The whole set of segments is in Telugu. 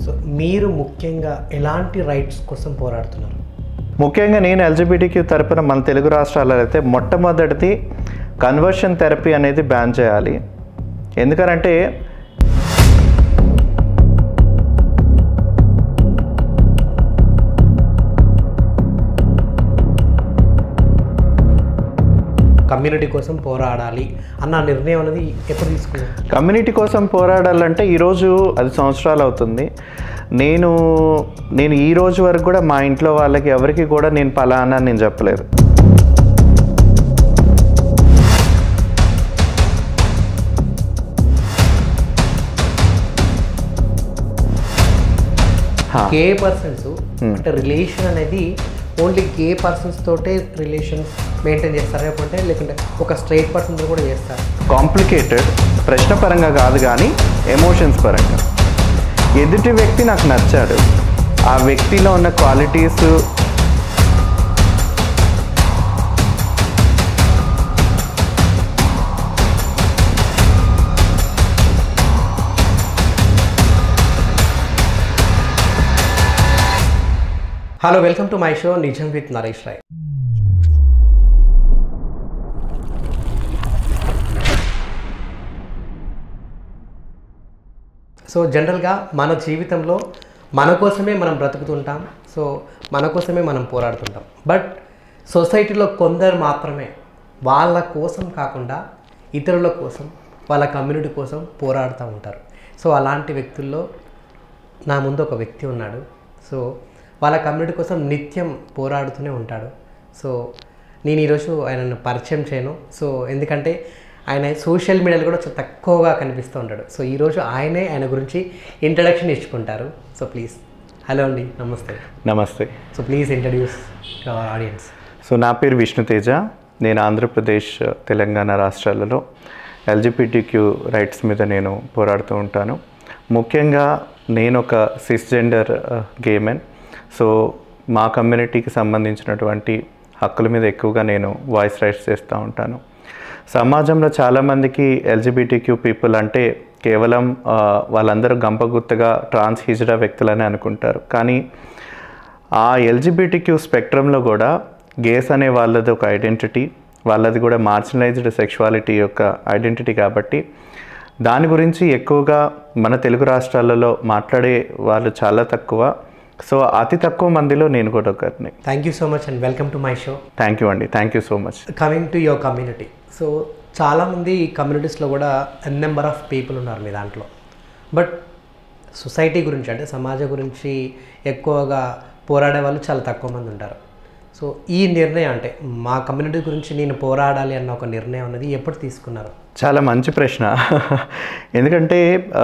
సో మీరు ముఖ్యంగా ఎలాంటి రైట్స్ కోసం పోరాడుతున్నారు ముఖ్యంగా నేను ఎల్జిబిటిక్యూ తరపున మన తెలుగు రాష్ట్రాల్లో అయితే మొట్టమొదటిది కన్వర్షన్ థెరపీ అనేది బ్యాన్ చేయాలి ఎందుకనంటే కమ్యూనిటీ కోసం పోరాడాలి అన్న నిర్ణయం అనేది ఎప్పుడు తీసుకున్నారు కమ్యూనిటీ కోసం పోరాడాలంటే ఈరోజు అది సంవత్సరాలు అవుతుంది నేను నేను ఈ రోజు వరకు కూడా మా ఇంట్లో వాళ్ళకి ఎవరికి కూడా నేను పలానా అని నేను చెప్పలేదు హా. గే పర్సన్స్ అంటే రిలేషన్ అనేది ఓన్లీ గే పర్సన్స్ తోటే రిలేషన్ మెయింటైన్ చేస్తారా లేకుంటే లేకుంటే ఒక స్ట్రైట్ పర్సన్ కూడా చేస్తారు కాంప్లికేటెడ్ ప్రశ్న పరంగా కాదు కానీ ఎమోషన్స్ పరంగా ఎదుటి వ్యక్తి నాకు నచ్చాడు ఆ వ్యక్తిలో ఉన్న qualities hello welcome to my show నిజం విత్ నరేష్ రాయ్ సో జనరల్గా మన జీవితంలో మన కోసమే మనం బ్రతుకుతుంటాం సో మన కోసమే మనం పోరాడుతుంటాం బట్ సొసైటీలో కొందరు మాత్రమే వాళ్ళ కోసం కాకుండా ఇతరుల కోసం వాళ్ళ కమ్యూనిటీ కోసం పోరాడుతూ ఉంటారు సో అలాంటి వ్యక్తుల్లో నా ముందు ఒక వ్యక్తి ఉన్నాడు సో వాళ్ళ కమ్యూనిటీ కోసం నిత్యం పోరాడుతూనే ఉంటాడు సో నేను ఈరోజు ఆయనను పరిచయం చేయను సో ఎందుకంటే ఆయన సోషల్ మీడియాలో కూడా చాలా తక్కువగా కనిపిస్తూ ఉంటాడు సో ఈరోజు ఆయనే ఆయన గురించి ఇంట్రడక్షన్ ఇచ్చుకుంటారు సో ప్లీజ్ హలో అండి నమస్తే నమస్తే so please introduce our audience so నా పేరు విష్ణుతేజ నేను ఆంధ్రప్రదేశ్ తెలంగాణ రాష్ట్రాలలో ఎల్జిబిటిక్యూ రైట్స్ మీద నేను పోరాడుతూ ఉంటాను ముఖ్యంగా నేను ఒక సిస్జెండర్ గేమెన్ సో మా కమ్యూనిటీకి సంబంధించినటువంటి హక్కుల మీద ఎక్కువగా నేను వాయిస్ రైట్స్ చేస్తూ ఉంటాను సమాజంలో చాలామందికి ఎల్జిబిటిక్యూ పీపుల్ అంటే కేవలం ఆ, వాళ్ళందరూ గంపగుత్తగా ట్రాన్స్ హిజడా వ్యక్తులని అనుకుంటారు కానీ ఆ ఎల్జిబిటిక్యూ స్పెక్ట్రంలో కూడా గేస్ అనే వాళ్ళది ఒక ఐడెంటిటీ వాళ్ళది కూడా మార్జినలైజ్డ్ సెక్షువాలిటీ యొక్క ఐడెంటిటీ కాబట్టి దాని గురించి ఎక్కువగా మన తెలుగు రాష్ట్రాలలో మాట్లాడే వాళ్ళు చాలా తక్కువ సో అతి తక్కువ మందిలో నేను కూడా ఒకరిని thank you so much and welcome to my show thank you అండి thank you so much coming to your community so చాలామంది కమ్యూనిటీస్లో కూడా నెంబర్ ఆఫ్ పీపుల్ ఉన్నారు మీ దాంట్లో బట్ సొసైటీ గురించి అంటే సమాజం గురించి ఎక్కువగా పోరాడే వాళ్ళు చాలా తక్కువ మంది ఉంటారు సో ఈ నిర్ణయం అంటే మా కమ్యూనిటీ గురించి నేను పోరాడాలి అన్న ఒక నిర్ణయం అనేది ఎప్పుడు తీసుకున్నారు చాలా మంచి ప్రశ్న ఎందుకంటే ఆ,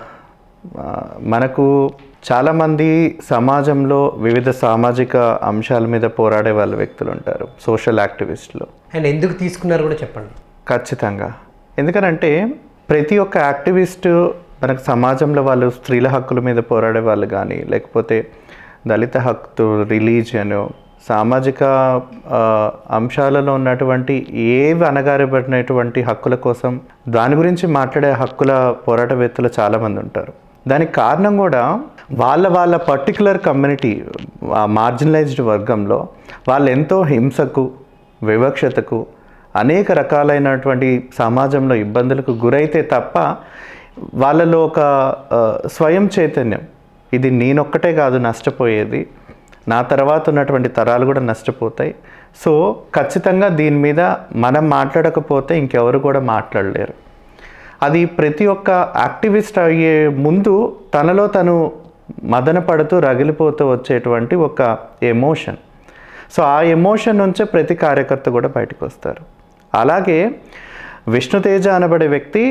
ఆ, మనకు చాలామంది సమాజంలో వివిధ సామాజిక అంశాల మీద పోరాడే వాళ్ళ వ్యక్తులు ఉంటారు సోషల్ యాక్టివిస్టులు అండ్ ఎందుకు తీసుకున్నారు కూడా చెప్పండి ఖచ్చితంగా ఎందుకనంటే ప్రతి ఒక్క యాక్టివిస్టు మనకు సమాజంలో వాళ్ళు స్త్రీల హక్కుల మీద పోరాడే వాళ్ళు కానీ లేకపోతే దళిత హక్కు రిలీజియన్ సామాజిక ఆ, అంశాలలో ఉన్నటువంటి ఏవి అనగారబడినటువంటి హక్కుల కోసం దాని గురించి మాట్లాడే హక్కుల పోరాటవేత్తలు చాలామంది ఉంటారు దానికి కారణం కూడా వాళ్ళ వాళ్ళ పర్టికులర్ కమ్యూనిటీ మార్జినలైజ్డ్ వర్గంలో వాళ్ళు ఎంతో హింసకు వివక్షతకు అనేక రకాలైనటువంటి సమాజంలో ఇబ్బందులకు గురైతే తప్ప వాళ్ళలో ఒక ఆ, స్వయం చైతన్యం ఇది నేనొక్కటే కాదు నష్టపోయేది నా తర్వాత ఉన్నటువంటి తరాలు కూడా నష్టపోతాయి సో ఖచ్చితంగా దీని మీద మనం మాట్లాడకపోతే ఇంకెవరు కూడా మాట్లాడలేరు అది ప్రతి ఒక్క యాక్టివిస్ట్ అయ్యే ముందు తనలో తను మదన పడుతూ రగిలిపోతూ వచ్చేటువంటి ఒక ఎమోషన్ సో ఆ ఎమోషన్ నుంచే ప్రతి కార్యకర్త కూడా బయటకు వస్తారు అలాగే విష్ణుతేజ అనబడే వ్యక్తి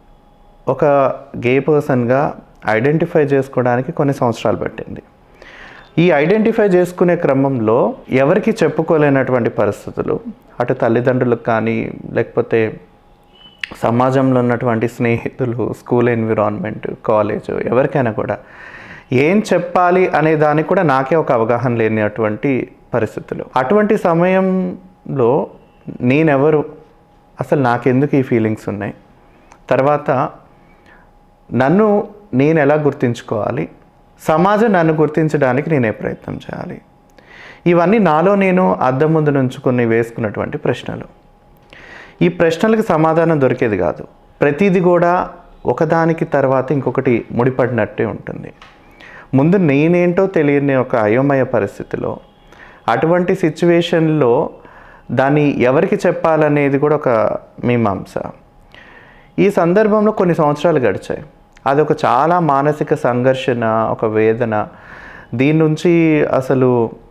ఒక గే పర్సన్గా ఐడెంటిఫై చేసుకోవడానికి కొన్ని సంవత్సరాలు పట్టింది ఈ ఐడెంటిఫై చేసుకునే క్రమంలో ఎవరికి చెప్పుకోలేనటువంటి పరిస్థితులు అటు తల్లిదండ్రులకు కానీ లేకపోతే సమాజంలో ఉన్నటువంటి స్నేహితులు స్కూల్ ఎన్విరాన్మెంట్ కాలేజ్ ఎవరికైనా కూడా ఏం చెప్పాలి అనే దానికి కూడా నాకే ఒక అవగాహన లేనటువంటి పరిస్థితులు అటువంటి సమయంలో నేనెవరు అసలు నాకెందుకు ఈ ఫీలింగ్స్ ఉన్నాయి తర్వాత నన్ను నేను ఎలా గుర్తించుకోవాలి సమాజం నన్ను గుర్తించడానికి నేనే ప్రయత్నం చేయాలి ఇవన్నీ నాలో నేను అద్దం ముందు నుంచుకొని వేసుకున్నటువంటి ప్రశ్నలు ఈ ప్రశ్నలకు సమాధానం దొరికేది కాదు ప్రతిదీ కూడా ఒకదానికి తర్వాత ఇంకొకటి ముడిపడినట్టే ఉంటుంది ముందు నేనేంటో తెలియని ఒక అయోమయ పరిస్థితిలో అటువంటి సిచ్యువేషన్లో దాన్ని ఎవరికి చెప్పాలనేది కూడా ఒక మీమాంస ఈ సందర్భంలో కొన్ని సంవత్సరాలు గడిచాయి అది ఒక చాలా మానసిక సంఘర్షణ ఒక వేదన దీని నుంచి అసలు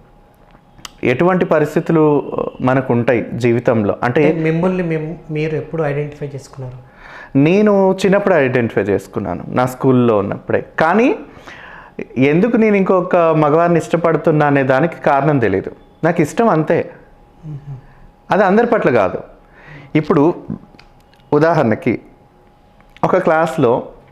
ఎటువంటి పరిస్థితులు మనకు ఉంటాయి జీవితంలో అంటే మిమ్మల్ని మేము మీరు ఎప్పుడు ఐడెంటిఫై చేసుకున్నారు నేను చిన్నప్పుడు ఐడెంటిఫై చేసుకున్నాను నా స్కూల్లో ఉన్నప్పుడే కానీ ఎందుకు నేను ఇంకొక మగవారిని ఇష్టపడుతున్నా అనే దానికి కారణం తెలియదు నాకు ఇష్టం అంతే అది అందరి పట్ల కాదు ఇప్పుడు ఉదాహరణకి ఒక క్లాస్లో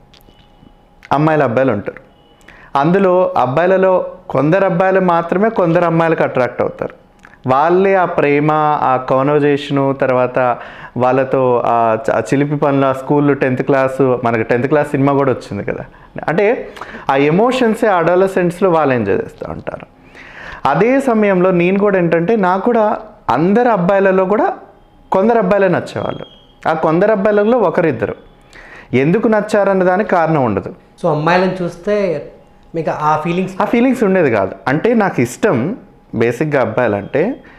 అమ్మాయిలు అబ్బాయిలు ఉంటారు అందులో అబ్బాయిలలో కొందరు అబ్బాయిలు మాత్రమే కొందరు అమ్మాయిలకు అట్రాక్ట్ అవుతారు వాళ్ళే ఆ ప్రేమ ఆ కాన్వర్జేషను తర్వాత వాళ్ళతో ఆ చ- ఆ చిలిపి పనులు ఆ స్కూల్ టెన్త్ క్లాసు మనకి టెన్త్ క్లాస్ సినిమా కూడా వచ్చింది కదా అంటే ఆ ఎమోషన్సే అడాలసెంట్స్లో వాళ్ళు ఎంజాయ్ చేస్తూ ఉంటారు అదే సమయంలో నేను కూడా ఏంటంటే నాకు కూడా అందరు అబ్బాయిలలో కూడా కొందరు అబ్బాయిలే నచ్చేవాళ్ళు ఆ కొందరు అబ్బాయిలలో ఒకరిద్దరు ఎందుకు నచ్చారన్న దానికి కారణం ఉండదు సో అమ్మాయిలను చూస్తే మీకు ఆ ఫీలింగ్స్ ఆ ఫీలింగ్స్ ఉండేది కాదు అంటే నాకు ఇష్టం బేసిక్గా అబ్బాయిలంటే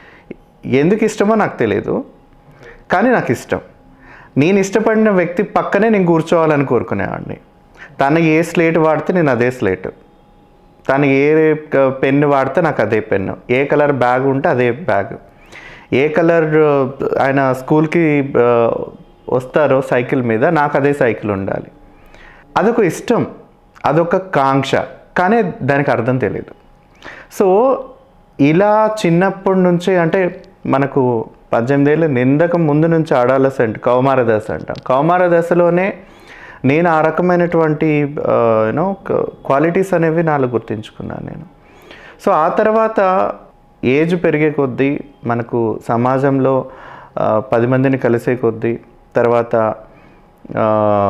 ఎందుకు ఇష్టమో నాకు తెలియదు కానీ నాకు ఇష్టం నేను ఇష్టపడిన వ్యక్తి పక్కనే నేను కూర్చోవాలని కోరుకునేవాడిని తను ఏ స్లేట్ వాడితే నేను అదే స్లేట్ తను ఏ పెన్ను వాడితే నాకు అదే పెన్ను ఏ కలర్ బ్యాగ్ ఉంటే అదే బ్యాగ్ ఏ కలర్ ఆయన స్కూల్కి ఆ, వస్తారో సైకిల్ మీద నాకు అదే సైకిల్ ఉండాలి అదొక ఇష్టం అదొక కాంక్ష కానీ దానికి అర్థం తెలియదు సో ఇలా చిన్నప్పటి నుంచే అంటే మనకు పద్దెనిమిది ఏళ్ళు నిందక ముందు నుంచి అడాలసెంట్ కౌమార దశ అంటాం కౌమార దశలోనే నేను ఆ రకమైనటువంటి యూనో క్వాలిటీస్ అనేవి నాలో గుర్తించుకున్నాను నేను సో ఆ తర్వాత ఏజ్ పెరిగే కొద్దీ మనకు సమాజంలో ఆ, పది మందిని కలిసే కొద్దీ తర్వాత ఆ,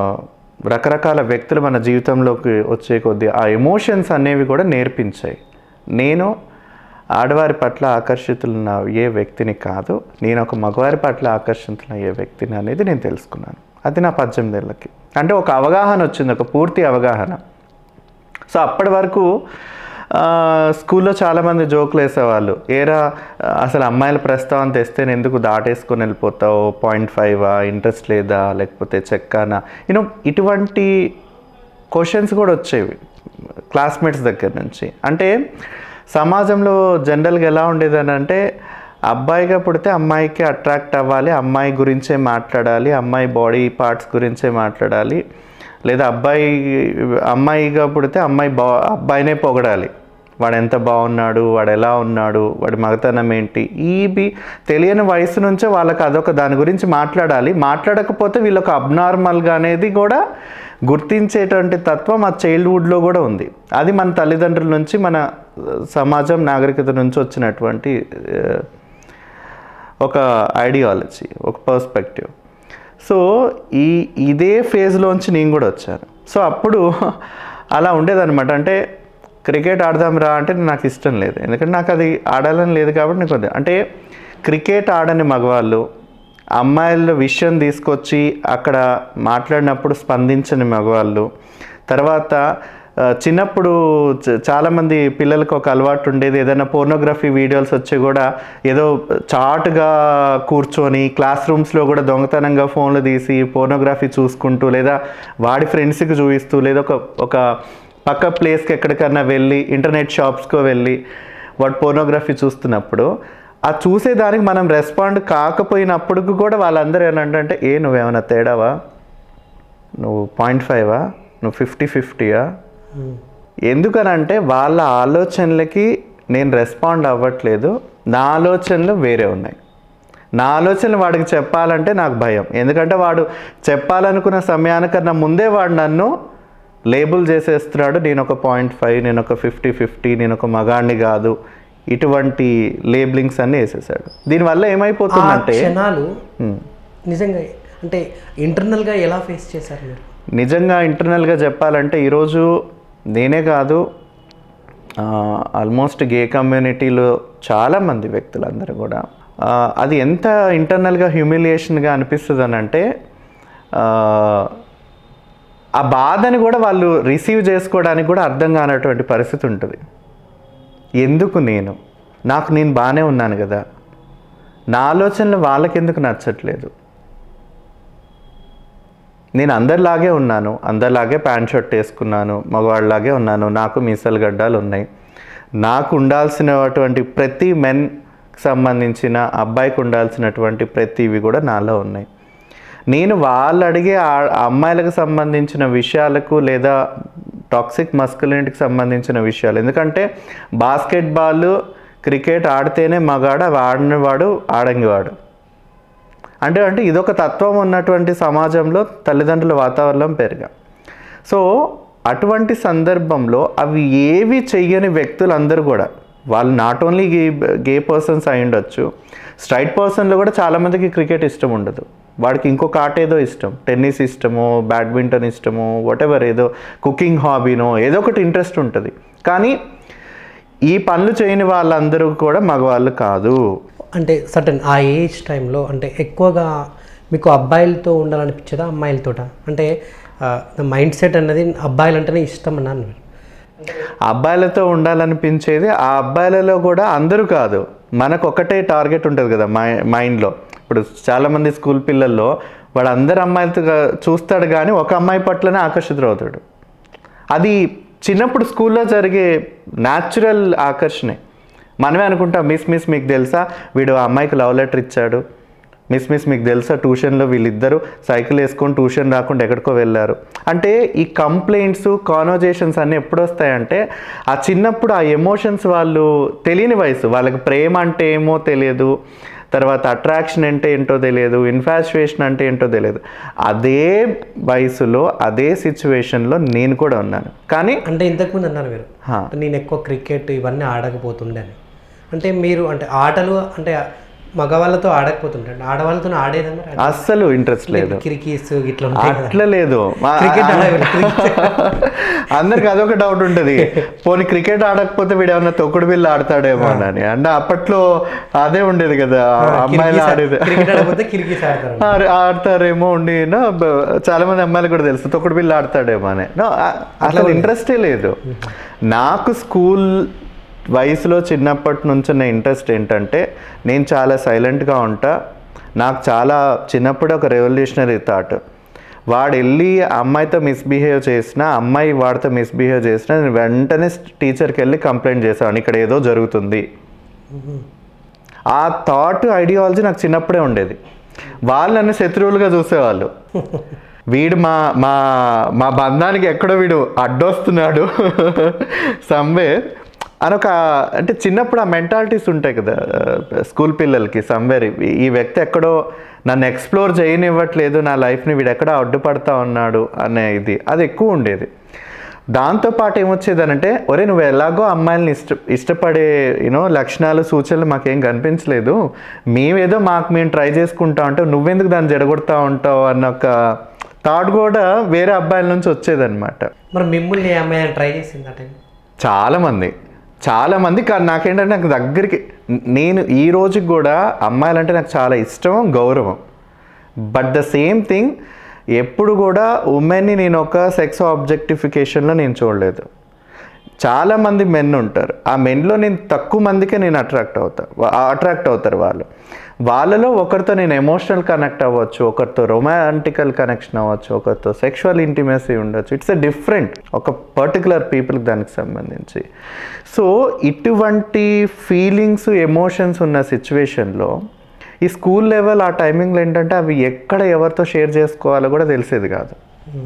రకరకాల వ్యక్తులు మన జీవితంలోకి వచ్చే కొద్దీ ఆ ఎమోషన్స్ అనేవి కూడా నేర్పించాయి నేను ఆడవారి పట్ల ఆకర్షితులున్న ఏ వ్యక్తిని కాదు నేను ఒక మగవారి పట్ల ఆకర్షితున్న ఏ వ్యక్తిని అనేది నేను తెలుసుకున్నాను అది నా పద్దెనిమిదేళ్ళకి అంటే ఒక అవగాహన వచ్చింది ఒక పూర్తి అవగాహన సో అప్పటి వరకు ఆ, స్కూల్లో చాలామంది జోకులు వేసేవాళ్ళు ఏరా అసలు అమ్మాయిల ప్రస్తావన తెస్తే నేను ఎందుకు దాటేసుకొని వెళ్ళిపోతావు పాయింట్ ఫైవా ఇంట్రెస్ట్ లేదా లేకపోతే చెక్కానా యూనో ఇటువంటి క్వశ్చన్స్ కూడా వచ్చేవి క్లాస్మేట్స్ దగ్గర నుంచి అంటే సమాజంలో జనరల్గా ఎలా ఉండేది అని అంటే అబ్బాయిగా పుడితే అమ్మాయికి అట్రాక్ట్ అవ్వాలి అమ్మాయి గురించే మాట్లాడాలి అమ్మాయి బాడీ పార్ట్స్ గురించే మాట్లాడాలి లేదా అబ్బాయి అమ్మాయిగా పుడితే అమ్మాయి బా అబ్బాయినే పొగడాలి వాడు ఎంత బాగున్నాడు వాడు ఎలా ఉన్నాడు వాడి మగతనం ఏంటి ఈ బి తెలియని వయసు నుంచే వాళ్ళకి అదొక దాని గురించి మాట్లాడాలి మాట్లాడకపోతే వీళ్ళొక అబ్నార్మల్గా అనేది కూడా గుర్తించేటువంటి తత్వం ఆ చైల్డ్హుడ్లో కూడా ఉంది అది మన తల్లిదండ్రుల నుంచి మన ఆ, సమాజం నాగరికత నుంచి వచ్చినటువంటి ఆ, ఒక ఐడియాలజీ ఒక పర్స్పెక్టివ్ సో ఈ ఇదే ఫేజ్లోంచి నేను కూడా వచ్చాను సో అప్పుడు అలా ఉండేదన్నమాట అంటే క్రికెట్ ఆడదాం రా అంటే నాకు ఇష్టం లేదు ఎందుకంటే నాకు అది ఆడాలని లేదు కాబట్టి నాకు వద్దు. అంటే క్రికెట్ ఆడని మగవాళ్ళు అమ్మాయిల విషయం తీసుకొచ్చి అక్కడ మాట్లాడినప్పుడు స్పందించని మగవాళ్ళు తర్వాత ఆ, చిన్నప్పుడు చ- చాలామంది పిల్లలకు ఒక అలవాటు ఉండేది ఏదైనా పోర్నోగ్రఫీ వీడియోస్ వచ్చి కూడా ఏదో చాటుగా కూర్చొని క్లాస్ రూమ్స్లో కూడా దొంగతనంగా ఫోన్లు తీసి పోర్నోగ్రఫీ చూసుకుంటూ లేదా వాడి ఫ్రెండ్స్కి చూపిస్తూ లేదా ఒక ఒక పక్క ప్లేస్కి ఎక్కడికన్నా వెళ్ళి ఇంటర్నెట్ షాప్స్కో వెళ్ళి వాడు పోర్నోగ్రఫీ చూస్తున్నప్పుడు ఆ చూసేదానికి మనం రెస్పాండ్ కాకపోయినప్పుడు కూడా వాళ్ళందరూ ఏంటంటే ఏ నువ్వేమైనా తేడావా నువ్వు పాయింట్ ఫైవా నువ్వు ఫిఫ్టీ ఫిఫ్టీయా ఎందుకనంటే వాళ్ళ ఆలోచనలకి నేను రెస్పాండ్ అవ్వట్లేదు నా ఆలోచనలు వేరే ఉన్నాయి నా ఆలోచనలు వాడికి చెప్పాలంటే నాకు భయం ఎందుకంటే వాడు చెప్పాలనుకున్న సమయానికన్నా ముందే వాడు నన్ను లేబుల్ చేసేస్తున్నాడు నేను ఒక పాయింట్ ఫైవ్ నేను ఒక ఫిఫ్టీ ఫిఫ్టీ నేను ఒక మగాడిని కాదు ఇటువంటి లేబులింగ్స్ అన్నీ వేసేసాడు దీనివల్ల ఆ ఏమైపోతుందంటే క్షణాలు హ్మ్. నిజంగా అంటే ఇంటర్నల్గా ఎలా ఫేస్ చేశారు మీరు నిజంగా ఇంటర్నల్గా చెప్పాలంటే ఈరోజు నేనే కాదు ఆల్మోస్ట్ గే కమ్యూనిటీలో చాలామంది వ్యక్తులందరూ కూడా ఆ, అది ఎంత ఇంటర్నల్గా హ్యూమిలియేషన్గా అనిపిస్తుంది అని అంటే ఆ, ఆ బాధని కూడా వాళ్ళు రిసీవ్ చేసుకోవడానికి కూడా అర్థం కానటువంటి పరిస్థితి ఉంటుంది ఎందుకు నేను నాకు నేను బాగానే ఉన్నాను కదా నా ఆలోచనలు వాళ్ళకెందుకు నచ్చట్లేదు నేను అందరిలాగే ఉన్నాను అందరిలాగే ప్యాంట్ షర్ట్ వేసుకున్నాను మగవాళ్ళలాగే ఉన్నాను నాకు మీసలు గడ్డాలు ఉన్నాయి నాకు ఉండాల్సినటువంటి ప్రతి మెన్కి సంబంధించిన అబ్బాయికి ఉండాల్సినటువంటి ప్రతివి కూడా నాలో ఉన్నాయి నేను వాళ్ళు అడిగే ఆ- అమ్మాయిలకు సంబంధించిన విషయాలకు లేదా టాక్సిక్ మస్కులినిటీకి సంబంధించిన విషయాలు ఎందుకంటే బాస్కెట్బాల్ క్రికెట్ ఆడితేనే మగాడు అవి ఆడినవాడు ఆడంగివాడు అంటే అంటే ఇదొక తత్వం ఉన్నటువంటి సమాజంలో తల్లిదండ్రుల వాతావరణం పెరిగా సో అటువంటి సందర్భంలో అవి ఏవి చెయ్యని వ్యక్తులందరూ కూడా వాళ్ళు not only gay gay persons అయి ఉండొచ్చు స్ట్రైట్ పర్సన్లో కూడా చాలామందికి క్రికెట్ ఇష్టం ఉండదు వాడికి ఇంకొక ఆట ఏదో ఇష్టం టెన్నిస్ ఇష్టమో బ్యాడ్మింటన్ ఇష్టమో వాటెవర్ ఏదో కుకింగ్ హాబీనో ఏదో ఒకటి ఇంట్రెస్ట్ ఉంటుంది కానీ ఈ పనులు చేయని వాళ్ళందరూ కూడా మగవాళ్ళు కాదు అంటే సటన్ ఆ ఏజ్ టైంలో అంటే ఎక్కువగా మీకు అబ్బాయిలతో ఉండాలనిపించదా అమ్మాయిలతోట అంటే మైండ్ సెట్ అన్నది అబ్బాయిలు అంటేనే ఇష్టం అన్నాను మీరు అబ్బాయిలతో ఉండాలనిపించేది ఆ అబ్బాయిలలో కూడా అందరూ కాదు మనకు ఒకటే టార్గెట్ ఉంటుంది కదా మై మైండ్లో ఇప్పుడు చాలామంది స్కూల్ పిల్లల్లో వాడు అందరు అమ్మాయిలతో గా- చూస్తాడు కానీ ఒక అమ్మాయి పట్లనే ఆకర్షితుడవుతాడు అది చిన్నప్పుడు స్కూల్లో జరిగే న్యాచురల్ ఆకర్షణే మనమే అనుకుంటాం మిస్ మిస్ మీకు తెలుసా వీడు ఆ అమ్మాయికి లవ్ లెటర్ ఇచ్చాడు మిస్ మిస్ మీకు తెలుసా ట్యూషన్లో వీళ్ళిద్దరూ సైకిల్ వేసుకొని ట్యూషన్ రాకుండా ఎక్కడికో వెళ్ళారు అంటే ఈ కంప్లైంట్స్ కాన్వర్జేషన్స్ అన్నీ ఎప్పుడు వస్తాయంటే ఆ చిన్నప్పుడు ఆ ఎమోషన్స్ వాళ్ళు తెలియని వయసు వాళ్ళకి ప్రేమ అంటే ఏమో తెలియదు తర్వాత అట్రాక్షన్ అంటే ఏంటో తెలియదు ఇన్ఫాచ్యుయేషన్ అంటే ఏంటో తెలియదు అదే వయసులో అదే సిచ్యువేషన్లో నేను కూడా ఉన్నాను కానీ అంటే ఇంతకుముందు అన్నారు మీరు హా. అంటే నేను ఎక్కువ క్రికెట్ ఇవన్నీ ఆడకపోతుండే అని అంటే మీరు అంటే ఆటలు అంటే మగవాళ్ళతో ఆడకపోతుండే అంటే ఆడవాళ్ళతో ఆడేదా మరి అస్సలు ఇంట్రెస్ట్ లేదు క్రికెట్స్ ఇట్లా ఉంటాయి కదా అట్లా లేదు మా- క్రికెట్ ఆడేవాళ్ళు, క్రికెట్. అందరికి అదొక డౌట్ ఉంటుంది పోనీ క్రికెట్ ఆడకపోతే వీడు ఏమన్నా తొక్కుడు బిల్ల ఆడతాడేమో అని అంటే అప్పట్లో అదే ఉండేది కదా అమ్మాయిలు కిరికీస్ ఆడేది క్రికెట్ ఆడకపోతే కిరికీస్ ఆడతారు ఆడ- ఆడతారేమో ఉండి no, బ- చాలా మంది అమ్మాయిలు కూడా తెలుసు తొక్కుడు బిల్ల ఆడతాడేమో అని No, ఆ- అసలు ఇంట్రెస్టే లేదు నాకు స్కూల్ వయసులో చిన్నప్పటి నుంచి ఉన్న ఇంట్రెస్ట్ ఏంటంటే నేను చాలా సైలెంట్గా ఉంటా నాకు చాలా చిన్నప్పుడు ఒక రెవల్యూషనరీ థాట్ వాడు వెళ్ళి అమ్మాయితో మిస్బిహేవ్ చేసినా అమ్మాయి వాడితో మిస్బిహేవ్ చేసినా నేను వెంటనే టీచర్కి వెళ్ళి కంప్లైంట్ చేశాను ఇక్కడ ఏదో జరుగుతుంది ఆ థాట్ ఐడియాలజీ నాకు చిన్నప్పుడే ఉండేది వాళ్ళు నన్ను శత్రువులుగా చూసేవాళ్ళు వీడు మా మా మా బంధానికి ఎక్కడో వీడు అడ్డొస్తున్నాడు సమ్వేర్ అని ఒక అంటే చిన్నప్పుడు ఆ మెంటాలిటీస్ ఉంటాయి కదా స్కూల్ పిల్లలకి సమ్వేర్ ఈ వ్యక్తి ఎక్కడో నన్ను ఎక్స్ప్లోర్ చేయనివ్వట్లేదు నా లైఫ్ని వీడు ఎక్కడో అడ్డుపడతా ఉన్నాడు అనే ఇది అది ఎక్కువ ఉండేది దాంతోపాటు ఏమొచ్చేదనంటే ఒరే నువ్వు ఎలాగో అమ్మాయిలని ఇష్ట ఇష్టపడే యూనో లక్షణాలు సూచనలు మాకేం కనిపించలేదు మేమేదో మాకు మేము ట్రై చేసుకుంటా ఉంటాం నువ్వెందుకు దాన్ని జడగొడతా ఉంటావు అన్న ఒక థాట్ కూడా వేరే అబ్బాయిల నుంచి వచ్చేదన్నమాట మరి మిమ్మల్ని ఏ అమ్మాయి ట్రై చేసింది ఆ టైం చాలామంది చాలామంది కానీ నాకేంటంటే నాకు దగ్గరికి నేను ఈ రోజుకి కూడా అమ్మాయిలంటే నాకు చాలా ఇష్టం గౌరవం బట్ ద సేమ్ థింగ్ ఎప్పుడు కూడా ఉమెన్ని నేను ఒక సెక్స్ ఆబ్జెక్టిఫికేషన్లో నేను చూడలేదు చాలామంది మెన్ ఉంటారు ఆ మెన్లో నేను తక్కువ మందికే నేను అట్రాక్ట్ అవుతా అట్రాక్ట్ అవుతారు వాళ్ళు వాళ్ళలో ఒకరితో నేను ఎమోషనల్ కనెక్ట్ అవ్వచ్చు ఒకరితో రొమాంటికల్ కనెక్షన్ అవ్వచ్చు ఒకరితో సెక్షువల్ ఇంటిమసీ ఉండొచ్చు ఇట్స్ ఎ డిఫరెంట్ ఒక పర్టికులర్ పీపుల్కి దానికి సంబంధించి సో ఇటువంటి ఫీలింగ్స్ ఎమోషన్స్ ఉన్న సిచ్యువేషన్లో ఈ స్కూల్ లెవెల్ ఆ టైమింగ్లో ఏంటంటే అవి ఎక్కడ ఎవరితో షేర్ చేసుకోవాలో కూడా తెలిసేది కాదు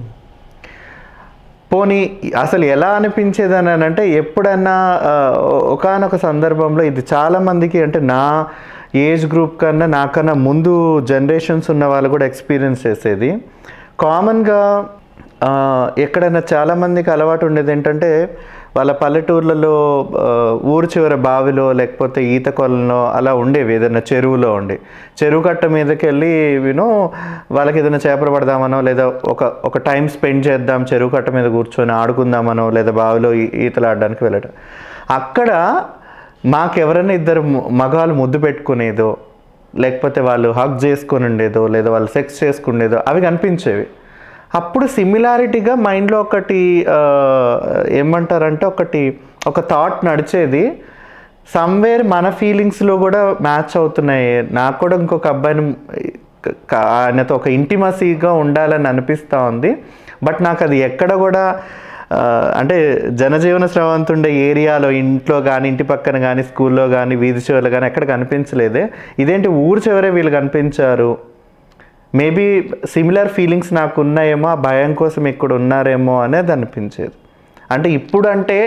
పోనీ అసలు ఎలా అనిపించేదని అని అంటే ఎప్పుడన్నా ఒకనొక సందర్భంలో ఇది చాలా మందికి అంటే నా ఏజ్ గ్రూప్ కన్నా నాకన్నా ముందు జనరేషన్స్ ఉన్న వాళ్ళు కూడా ఎక్స్పీరియన్స్ చేసేది కామన్గా ఎక్కడైనా చాలామందికి అలవాటు ఉండేది ఏంటంటే వాళ్ళ పల్లెటూర్లలో ఆ, ఊరు చివర బావిలో లేకపోతే ఈత కొలంలో అలా ఉండేవి ఏదైనా చెరువులో ఉండి చెరువు కట్ట మీదకి వెళ్ళి వినో వాళ్ళకి ఏదైనా చేపలు పడదామనో లేదా ఒక ఒక టైం స్పెండ్ చేద్దాం చెరువు కట్ట మీద కూర్చొని ఆడుకుందామనో లేదా బావిలో ఈ- ఈతలు ఆడడానికి వెళ్ళటం అక్కడ మాకెవరైనా ఇద్దరు ము- మగాళ్ళు ముద్దు పెట్టుకునేదో లేకపోతే వాళ్ళు హక్ చేసుకొని ఉండేదో లేదా వాళ్ళు సెక్స్ చేసుకునేదో అవి కనిపించేవి అప్పుడు సిమిలారిటీగా మైండ్లో ఒకటి ఆ, ఏమంటారంటే ఒకటి ఒక థాట్ నడిచేది సమ్వేర్ మన ఫీలింగ్స్లో కూడా మ్యాచ్ అవుతున్నాయి నాకు కూడా ఇంకొక అబ్బాయిని క- ఆయనతో ఒక ఇంటిమసీగా ఉండాలని అనిపిస్తూ ఉంది బట్ నాకు అది ఎక్కడ కూడా ఆ, అంటే జనజీవన స్రవంతుండే ఏరియాలో ఇంట్లో కానీ ఇంటి పక్కన కానీ స్కూల్లో కానీ వీధి చివరిలో కానీ ఎక్కడ కనిపించలేదే ఇదేంటి ఊరు చివరే వీళ్ళు కనిపించారు మేబీ సిమిలర్ ఫీలింగ్స్ నాకు ఉన్నాయేమో ఆ భయం కోసం ఇక్కడ ఉన్నారేమో అనేది అనిపించేది అంటే ఇప్పుడు అంటే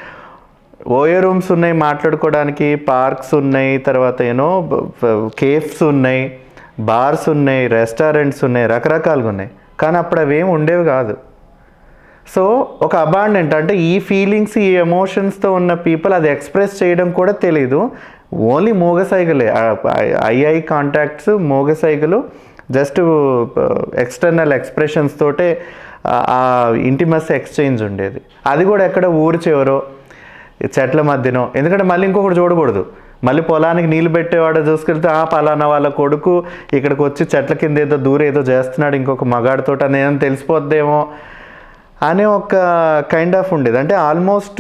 ఓయో రూమ్స్ ఉన్నాయి మాట్లాడుకోవడానికి పార్క్స్ ఉన్నాయి తర్వాత ఏనో కేఫ్స్ ఉన్నాయి బార్స్ ఉన్నాయి రెస్టారెంట్స్ ఉన్నాయి రకరకాలుగా ఉన్నాయి కానీ అప్పుడు అవేం ఉండేవి కాదు సో ఒక అబాండెంట్ అంటే ఈ ఫీలింగ్స్ ఈ ఎమోషన్స్తో ఉన్న పీపుల్ అది ఎక్స్ప్రెస్ చేయడం కూడా తెలీదు ఓన్లీ మూగ సైకిలే ఐ ఐ కాంటాక్ట్స్ మూగ సైకిలు జస్ట్ ఎక్స్టర్నల్ ఎక్స్ప్రెషన్స్ తోటే ఆ- ఆ ఇంటిమస్ ఎక్స్చేంజ్ ఉండేది అది కూడా ఎక్కడ ఊరు చివరో ఈ చెట్ల మధ్యనో ఎందుకంటే మళ్ళీ ఇంకొకటి చూడకూడదు మళ్ళీ పొలానికి నీళ్ళు పెట్టేవాడు చూసుకెళ్తే ఆ పలానా వాళ్ళ కొడుకు ఇక్కడికి వచ్చి చెట్ల కింద ఏదో దూరం ఏదో చేస్తున్నాడు ఇంకొక మగాడితోట నేను తెలిసిపోద్దేమో అనే ఒక కైండ్ ఆఫ్ ఉండేది అంటే ఆల్మోస్ట్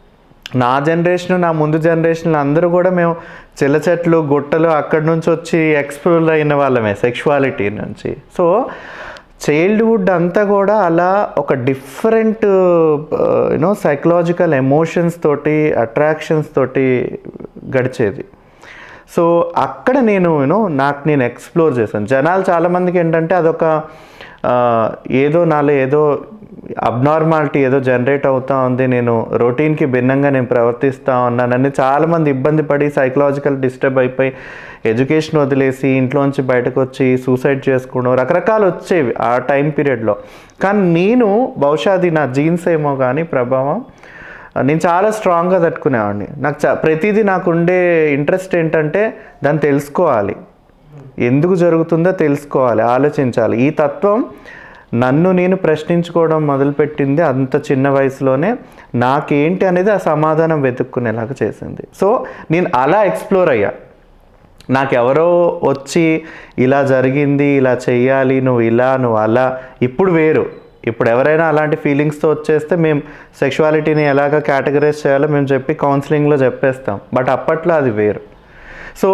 నా జనరేషన్ నా ముందు జనరేషన్ అందరూ కూడా మేము చిల్ల చెట్లు గుట్టలు అక్కడి నుంచి వచ్చి ఎక్స్ప్లోర్ అయిన వాళ్ళమే సెక్షువాలిటీ నుంచి సో చైల్డ్హుడ్ అంతా కూడా అలా ఒక డిఫరెంట్ యూనో సైకలాజికల్ ఎమోషన్స్ తోటి అట్రాక్షన్స్ తోటి గడిచేది సో అక్కడ నేను యూనో నాకు నేను ఎక్స్ప్లోర్ చేశాను జనాలు చాలామందికి ఏంటంటే అదొక ఆ, ఏదో నాలో ఏదో అబ్నార్మాలిటీ ఏదో జనరేట్ అవుతా ఉంది నేను రొటీన్కి భిన్నంగా నేను ప్రవర్తిస్తూ ఉన్నానని చాలామంది ఇబ్బంది పడి సైకలాజికల్ డిస్టర్బ్ అయిపోయి ఎడ్యుకేషన్ వదిలేసి ఇంట్లోంచి బయటకు వచ్చి సూసైడ్ చేసుకోవడం రకరకాలు వచ్చేవి ఆ టైం పీరియడ్లో కానీ నేను బహుశా అది నా జీన్స్ ఏమో కానీ ప్రభావం నేను చాలా స్ట్రాంగ్గా తట్టుకునేవాడిని నాకు చా ప్రతిదీ నాకు ఉండే ఇంట్రెస్ట్ ఏంటంటే దాన్ని తెలుసుకోవాలి ఎందుకు జరుగుతుందో తెలుసుకోవాలి ఆలోచించాలి ఈ తత్వం నన్ను నేను ప్రశ్నించుకోవడం మొదలుపెట్టింది అంత చిన్న వయసులోనే నాకేంటి అనేది ఆ సమాధానం వెతుక్కునేలాగా చేసింది సో నేను అలా ఎక్స్ప్లోర్ అయ్యా నాకెవరో వచ్చి ఇలా జరిగింది ఇలా చెయ్యాలి నువ్వు ఇలా నువ్వు అలా ఇప్పుడు వేరు ఇప్పుడు ఎవరైనా అలాంటి ఫీలింగ్స్తో వచ్చేస్తే మేము సెక్షువాలిటీని ఎలాగ కేటగరైజ్ చేయాలో మేము చెప్పి కౌన్సిలింగ్లో చెప్పేస్తాం బట్ అప్పట్లో అది వేరు సో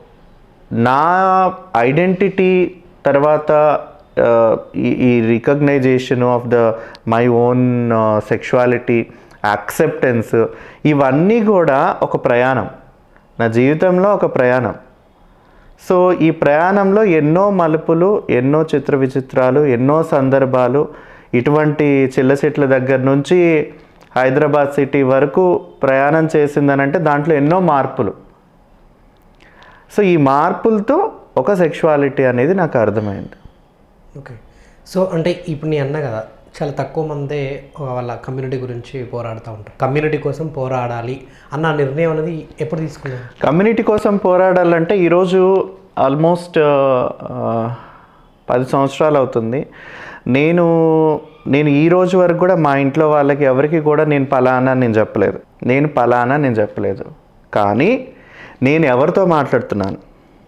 నా ఐడెంటిటీ తర్వాత ఆ, ఈ ఈ recognition of the my own sexuality acceptance ఇవన్నీ కూడా ఒక ప్రయాణం నా జీవితంలో ఒక ప్రయాణం సో ఈ ప్రయాణంలో ఎన్నో మలుపులు ఎన్నో చిత్ర విచిత్రాలు ఎన్నో సందర్భాలు ఇటువంటి చిల్ల చెట్ల దగ్గర నుంచి హైదరాబాద్ సిటీ వరకు ప్రయాణం చేసిందనంటే దాంట్లో ఎన్నో మార్పులు సో ఈ మార్పులతో ఒక సెక్షువాలిటీ అనేది నాకు అర్థమైంది ఓకే సో అంటే ఇప్పుడు నేను అన్నా కదా చాలా తక్కువ మందే వాళ్ళ కమ్యూనిటీ గురించి పోరాడుతూ ఉంటారు కమ్యూనిటీ కోసం పోరాడాలి అన్న నిర్ణయం అనేది ఎప్పుడు తీసుకున్నారు కమ్యూనిటీ కోసం పోరాడాలంటే ఈరోజు ఆల్మోస్ట్ పది సంవత్సరాలు అవుతుంది నేను నేను ఈ రోజు వరకు కూడా మా ఇంట్లో వాళ్ళకి ఎవరికి కూడా నేను పలానా నేను చెప్పలేదు నేను పలానా నేను చెప్పలేదు కానీ నేను ఎవరితో మాట్లాడుతున్నాను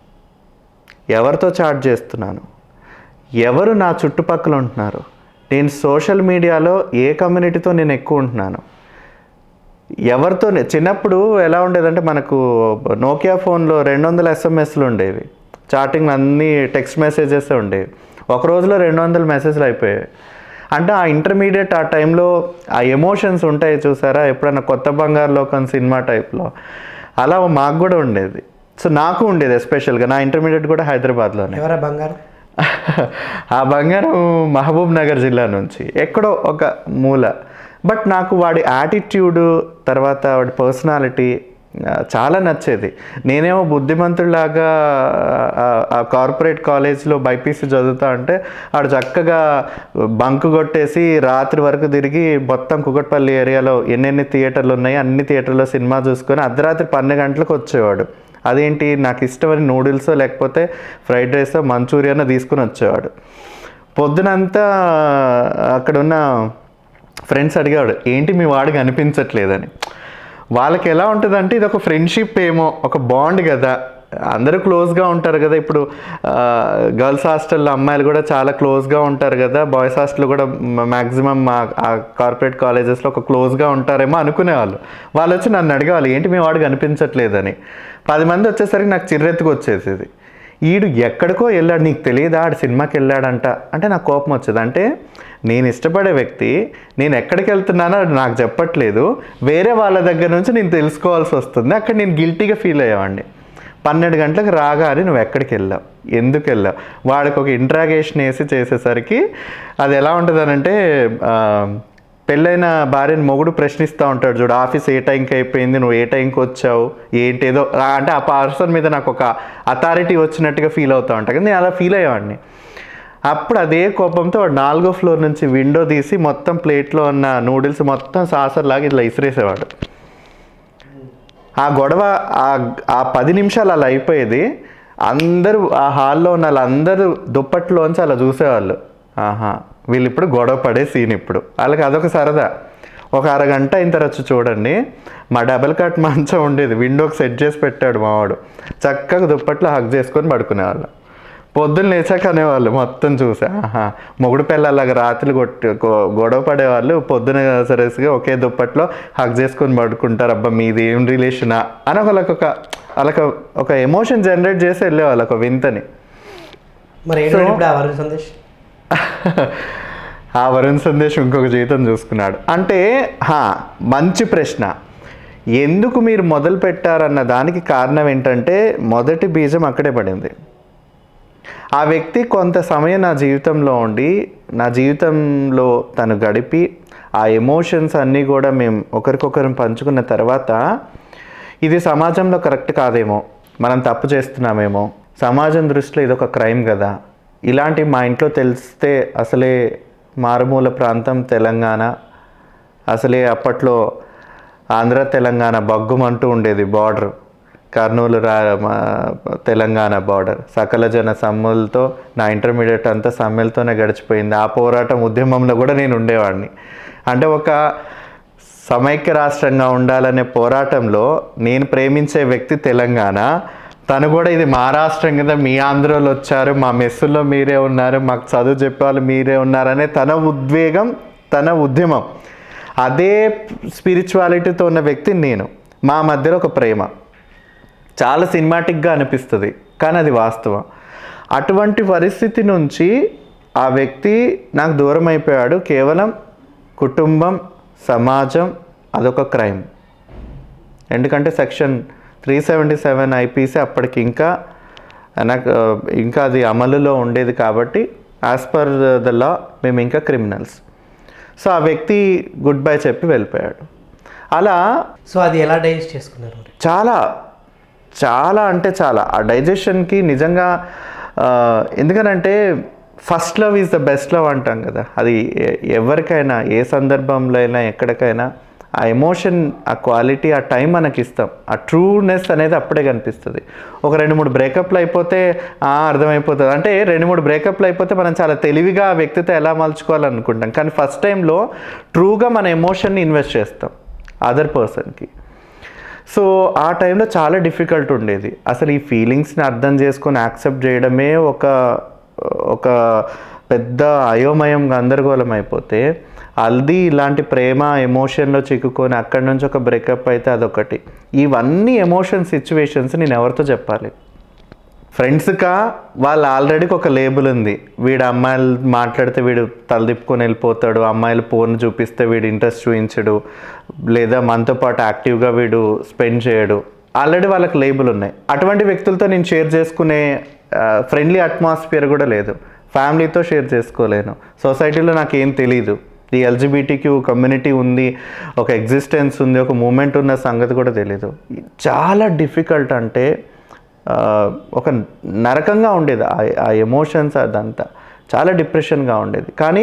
ఎవరితో చాట్ చేస్తున్నాను ఎవరు నా చుట్టుపక్కల ఉంటున్నారు నేను సోషల్ మీడియాలో ఏ కమ్యూనిటీతో నేను ఎక్కువ ఉంటున్నాను ఎవరితో చిన్నప్పుడు ఎలా ఉండేదంటే మనకు నోకియా ఫోన్లో రెండు వందల ఎస్ఎంఎస్లు ఉండేవి చాటింగ్ అన్నీ టెక్స్ట్ మెసేజెస్ ఉండేవి ఒక రోజులో రెండు వందల మెసేజ్లు అయిపోయాయి అంటే ఆ ఇంటర్మీడియట్ ఆ టైంలో ఆ ఎమోషన్స్ ఉంటాయి చూసారా ఎప్పుడైనా కొత్త బంగారు లోకం సినిమా టైప్లో అలా మాకు కూడా ఉండేది సో నాకు ఉండేది ఎస్పెషల్గా నా ఇంటర్మీడియట్ కూడా హైదరాబాద్లోనే ఎవరా బంగారం ఆ బంగారం మహబూబ్ నగర్ జిల్లా నుంచి ఎక్కడో ఒక మూల బట్ నాకు వాడి యాటిట్యూడ్ తర్వాత వాడి పర్సనాలిటీ ఆ, చాలా నచ్చేది నేనేమో బుద్ధిమంతుడిలాగా ఆ- ఆ కార్పొరేట్ కాలేజ్లో బైపీసీ చదువుతా అంటే ఆడు చక్కగా బంక్ కొట్టేసి రాత్రి వరకు తిరిగి మొత్తం కుకట్పల్లి ఏరియాలో ఎన్నెన్ని థియేటర్లు ఉన్నాయి అన్ని థియేటర్లో సినిమా చూసుకొని అర్ధరాత్రి పన్నెండు గంటలకు వచ్చేవాడు అదేంటి నాకు ఇష్టమని నూడిల్స్ లేకపోతే ఫ్రైడ్ రైస్ మంచూరియానో తీసుకుని వచ్చేవాడు పొద్దునంతా అక్కడ ఉన్న ఫ్రెండ్స్ అడిగాడు ఏంటి మీ వాడికి అనిపించట్లేదని వాళ్ళకి ఎలా ఉంటుందంటే ఇది ఒక ఫ్రెండ్షిప్ ఏమో ఒక బాండ్ కదా అందరూ క్లోజ్గా ఉంటారు కదా ఇప్పుడు గర్ల్స్ హాస్టల్లో అమ్మాయిలు కూడా చాలా క్లోజ్గా ఉంటారు కదా బాయ్స్ హాస్టల్ కూడా మ్యాక్సిమం మా కార్పొరేట్ కాలేజెస్లో ఒక క్లోజ్గా ఉంటారేమో అనుకునేవాళ్ళు వాళ్ళు వచ్చి నన్ను అడిగేవాళ్ళు ఏంటి మీ వాడికి అనిపించట్లేదని పది మంది వచ్చేసరికి నాకు చిర్రెత్తుకు వచ్చేసేది ఈడు ఎక్కడికో వెళ్ళాడు నీకు తెలియదా ఆడు సినిమాకి వెళ్ళాడంట అంటే నాకు కోపం వచ్చేది అంటే నేను ఇష్టపడే వ్యక్తి నేను ఎక్కడికి వెళ్తున్నానో అది నాకు చెప్పట్లేదు వేరే వాళ్ళ దగ్గర నుంచి నేను తెలుసుకోవాల్సి వస్తుంది అక్కడ నేను గిల్టీగా ఫీల్ అయ్యేవాడిని పన్నెండు గంటలకు రాగానే నువ్వు ఎక్కడికి వెళ్ళావు ఎందుకు వెళ్ళావు వాడికి ఒక ఇంట్రాగేషన్ వేసి చేసేసరికి అది ఎలా ఉంటుందనంటే ఆ, పెళ్ళైన భార్యని మొగుడు ప్రశ్నిస్తూ ఉంటాడు చూడు ఆఫీస్ ఏ టైంకి అయిపోయింది నువ్వు ఏ టైంకి వచ్చావు ఏంటి ఏదో ఆ, అంటే ఆ పర్సన్ మీద నాకు ఒక అథారిటీ వచ్చినట్టుగా ఫీల్ అవుతా ఉంటాను కానీ నేను అలా ఫీల్ అయ్యేవాడిని అప్పుడు అదే కోపంతో వాడు నాలుగో ఫ్లోర్ నుంచి విండో తీసి మొత్తం ప్లేట్లో ఉన్న నూడిల్స్ మొత్తం సాసర్లాగా ఇట్లా ఇసిరేసేవాడు ఆ గొడవ ఆ ఆ పది నిమిషాలు అలా అయిపోయేది అందరూ ఆ హాల్లో ఉన్న వాళ్ళందరూ దుప్పట్లోంచి అలా చూసేవాళ్ళు ఆహా వీళ్ళు ఇప్పుడు గొడవ పడే సీన్ ఇప్పుడు వాళ్ళకి అదొక సరదా ఒక అరగంట అయిన తర్వాత చూడండి మా డబల్ కట్ మంచం ఉండేది విండోకి సెట్ చేసి పెట్టాడు మావాడు చక్కగా దుప్పట్లో హక్ చేసుకొని పడుకునేవాళ్ళు పొద్దున్న లేచాక అనేవాళ్ళు మొత్తం చూసా ఆహా మొగుడు పిల్లలాగా రాత్రి కొట్టి గొ- గొడవ పడేవాళ్ళు పొద్దున సరేసిగా ఒకే దుప్పట్లో హక్ చేసుకొని పడుకుంటారు అబ్బా మీది ఏం రిలేషనా అని వాళ్ళకి ఒక వాళ్ళకి ఒక ఎమోషన్ జనరేట్ చేసి వెళ్ళేవాళ్ళు ఒక వింతని మరి ఏంటంటే ఇప్పుడు ఆ వరుణ్ సందేశ్ ఆ వరుణ్ సందేశ్ ఇంకొక జీవితం చూసుకున్నాడు అంటే హా మంచి ప్రశ్న ఎందుకు మీరు మొదలు పెట్టారన్న దానికి కారణం ఏంటంటే మొదటి బీజం అక్కడే పడింది ఆ వ్యక్తి కొంత సమయం నా జీవితంలో ఉండి నా జీవితంలో తను గడిపి ఆ ఎమోషన్స్ అన్నీ కూడా మేము ఒకరికొకరు పంచుకున్న తర్వాత ఇది సమాజంలో కరెక్ట్ కాదేమో మనం తప్పు చేస్తున్నామేమో సమాజం దృష్టిలో ఇది ఒక క్రైమ్ కదా ఇలాంటి మా ఇంట్లో తెలిస్తే అసలే మారుమూల ప్రాంతం తెలంగాణ అసలే అప్పట్లో ఆంధ్ర తెలంగాణ బగ్గుమంటూ ఉండేది బార్డర్ కర్నూలు రా మా తెలంగాణ బార్డర్ సకల జన సమ్ములతో నా ఇంటర్మీడియట్ అంతా సమ్మెలతోనే గడిచిపోయింది ఆ పోరాటం ఉద్యమంలో కూడా నేను ఉండేవాడిని అంటే ఒక సమైక్య రాష్ట్రంగా ఉండాలనే పోరాటంలో నేను ప్రేమించే వ్యక్తి తెలంగాణ తను కూడా ఇది మా రాష్ట్రం కదా మీ ఆంధ్రలో వచ్చారు మా మెస్సుల్లో మీరే ఉన్నారు మాకు చదువు చెప్పేవాళ్ళు మీరే ఉన్నారనే తన ఉద్వేగం తన ఉద్యమం అదే స్పిరిచువాలిటీతో ఉన్న వ్యక్తి నేను మా మధ్యలో ఒక ప్రేమ చాలా సినిమాటిక్గా అనిపిస్తుంది కానీ అది వాస్తవం అటువంటి పరిస్థితి నుంచి ఆ వ్యక్తి నాకు దూరం అయిపోయాడు కేవలం కుటుంబం సమాజం అదొక క్రైమ్ ఎందుకంటే section three seventy seven IPC అప్పటికి ఇంకా నాకు ఇంకా అది అమలులో ఉండేది కాబట్టి యాజ్ పర్ ద లా మేము ఇంకా క్రిమినల్స్ సో ఆ వ్యక్తి గుడ్ బై చెప్పి వెళ్ళిపోయాడు అలా సో అది ఎలా డైజెస్ట్ చేసుకున్నారు మరి చాలా చాలా అంటే చాలా ఆ డైజెషన్కి నిజంగా ఆ, ఎందుకనంటే first love is the best love అంటాం కదా అది ఎ- ఎవరికైనా ఏ సందర్భంలో అయినా ఎక్కడికైనా ఆ ఎమోషన్ ఆ క్వాలిటీ ఆ టైం మనకి ఇస్తాం ఆ ట్రూనెస్ అనేది అప్పుడే కనిపిస్తుంది ఒక రెండు మూడు బ్రేకప్లు అయిపోతే "ఆ, అర్థమైపోతుంది అంటే రెండు మూడు బ్రేకప్లు అయిపోతే మనం చాలా తెలివిగా ఆ వ్యక్తితో ఎలా మలుచుకోవాలనుకుంటాం కానీ ఫస్ట్ టైంలో ట్రూగా మన ఎమోషన్ని ఇన్వెస్ట్ చేస్తాం అదర్ పర్సన్కి సో ఆ టైంలో చాలా డిఫికల్ట్ ఉండేది అసలు ఈ ఫీలింగ్స్ని అర్థం చేసుకొని యాక్సెప్ట్ చేయడమే ఒక ఒక పెద్ద అయోమయం గందరగోళం అయిపోతే అల్ది ఇలాంటి ప్రేమ ఎమోషన్లో చిక్కుకొని అక్కడి నుంచి ఒక బ్రేకప్ అయితే అదొకటి ఇవన్నీ ఎమోషన్ సిచ్యువేషన్స్ నేను ఎవరితో చెప్పాలి ఫ్రెండ్స్కా వాళ్ళు ఆల్రెడీకి ఒక లేబుల్ ఉంది వీడు అమ్మాయిలు మాట్లాడితే వీడు తల తిప్పుకొని వెళ్ళిపోతాడు అమ్మాయిలు ఫోన్ చూపిస్తే వీడు ఇంట్రెస్ట్ చూపించడు లేదా మనతో పాటు యాక్టివ్గా వీడు స్పెండ్ చేయడు ఆల్రెడీ వాళ్ళకి లేబుల్ ఉన్నాయి అటువంటి వ్యక్తులతో నేను షేర్ చేసుకునే ఫ్రెండ్లీ అట్మాస్ఫియర్ కూడా లేదు ఫ్యామిలీతో షేర్ చేసుకోలేను సొసైటీలో నాకు ఏం తెలీదు ఈ ఎల్జిబిటీక్యూ కమ్యూనిటీ ఉంది ఒక ఎగ్జిస్టెన్స్ ఉంది ఒక మూమెంట్ ఉన్న సంగతి కూడా తెలీదు చాలా డిఫికల్ట్ అంటే ఆ, ఒక నరకంగా ఉండేది ఆ- ఆ ఎమోషన్స్ అదంతా చాలా డిప్రెషన్గా ఉండేది కానీ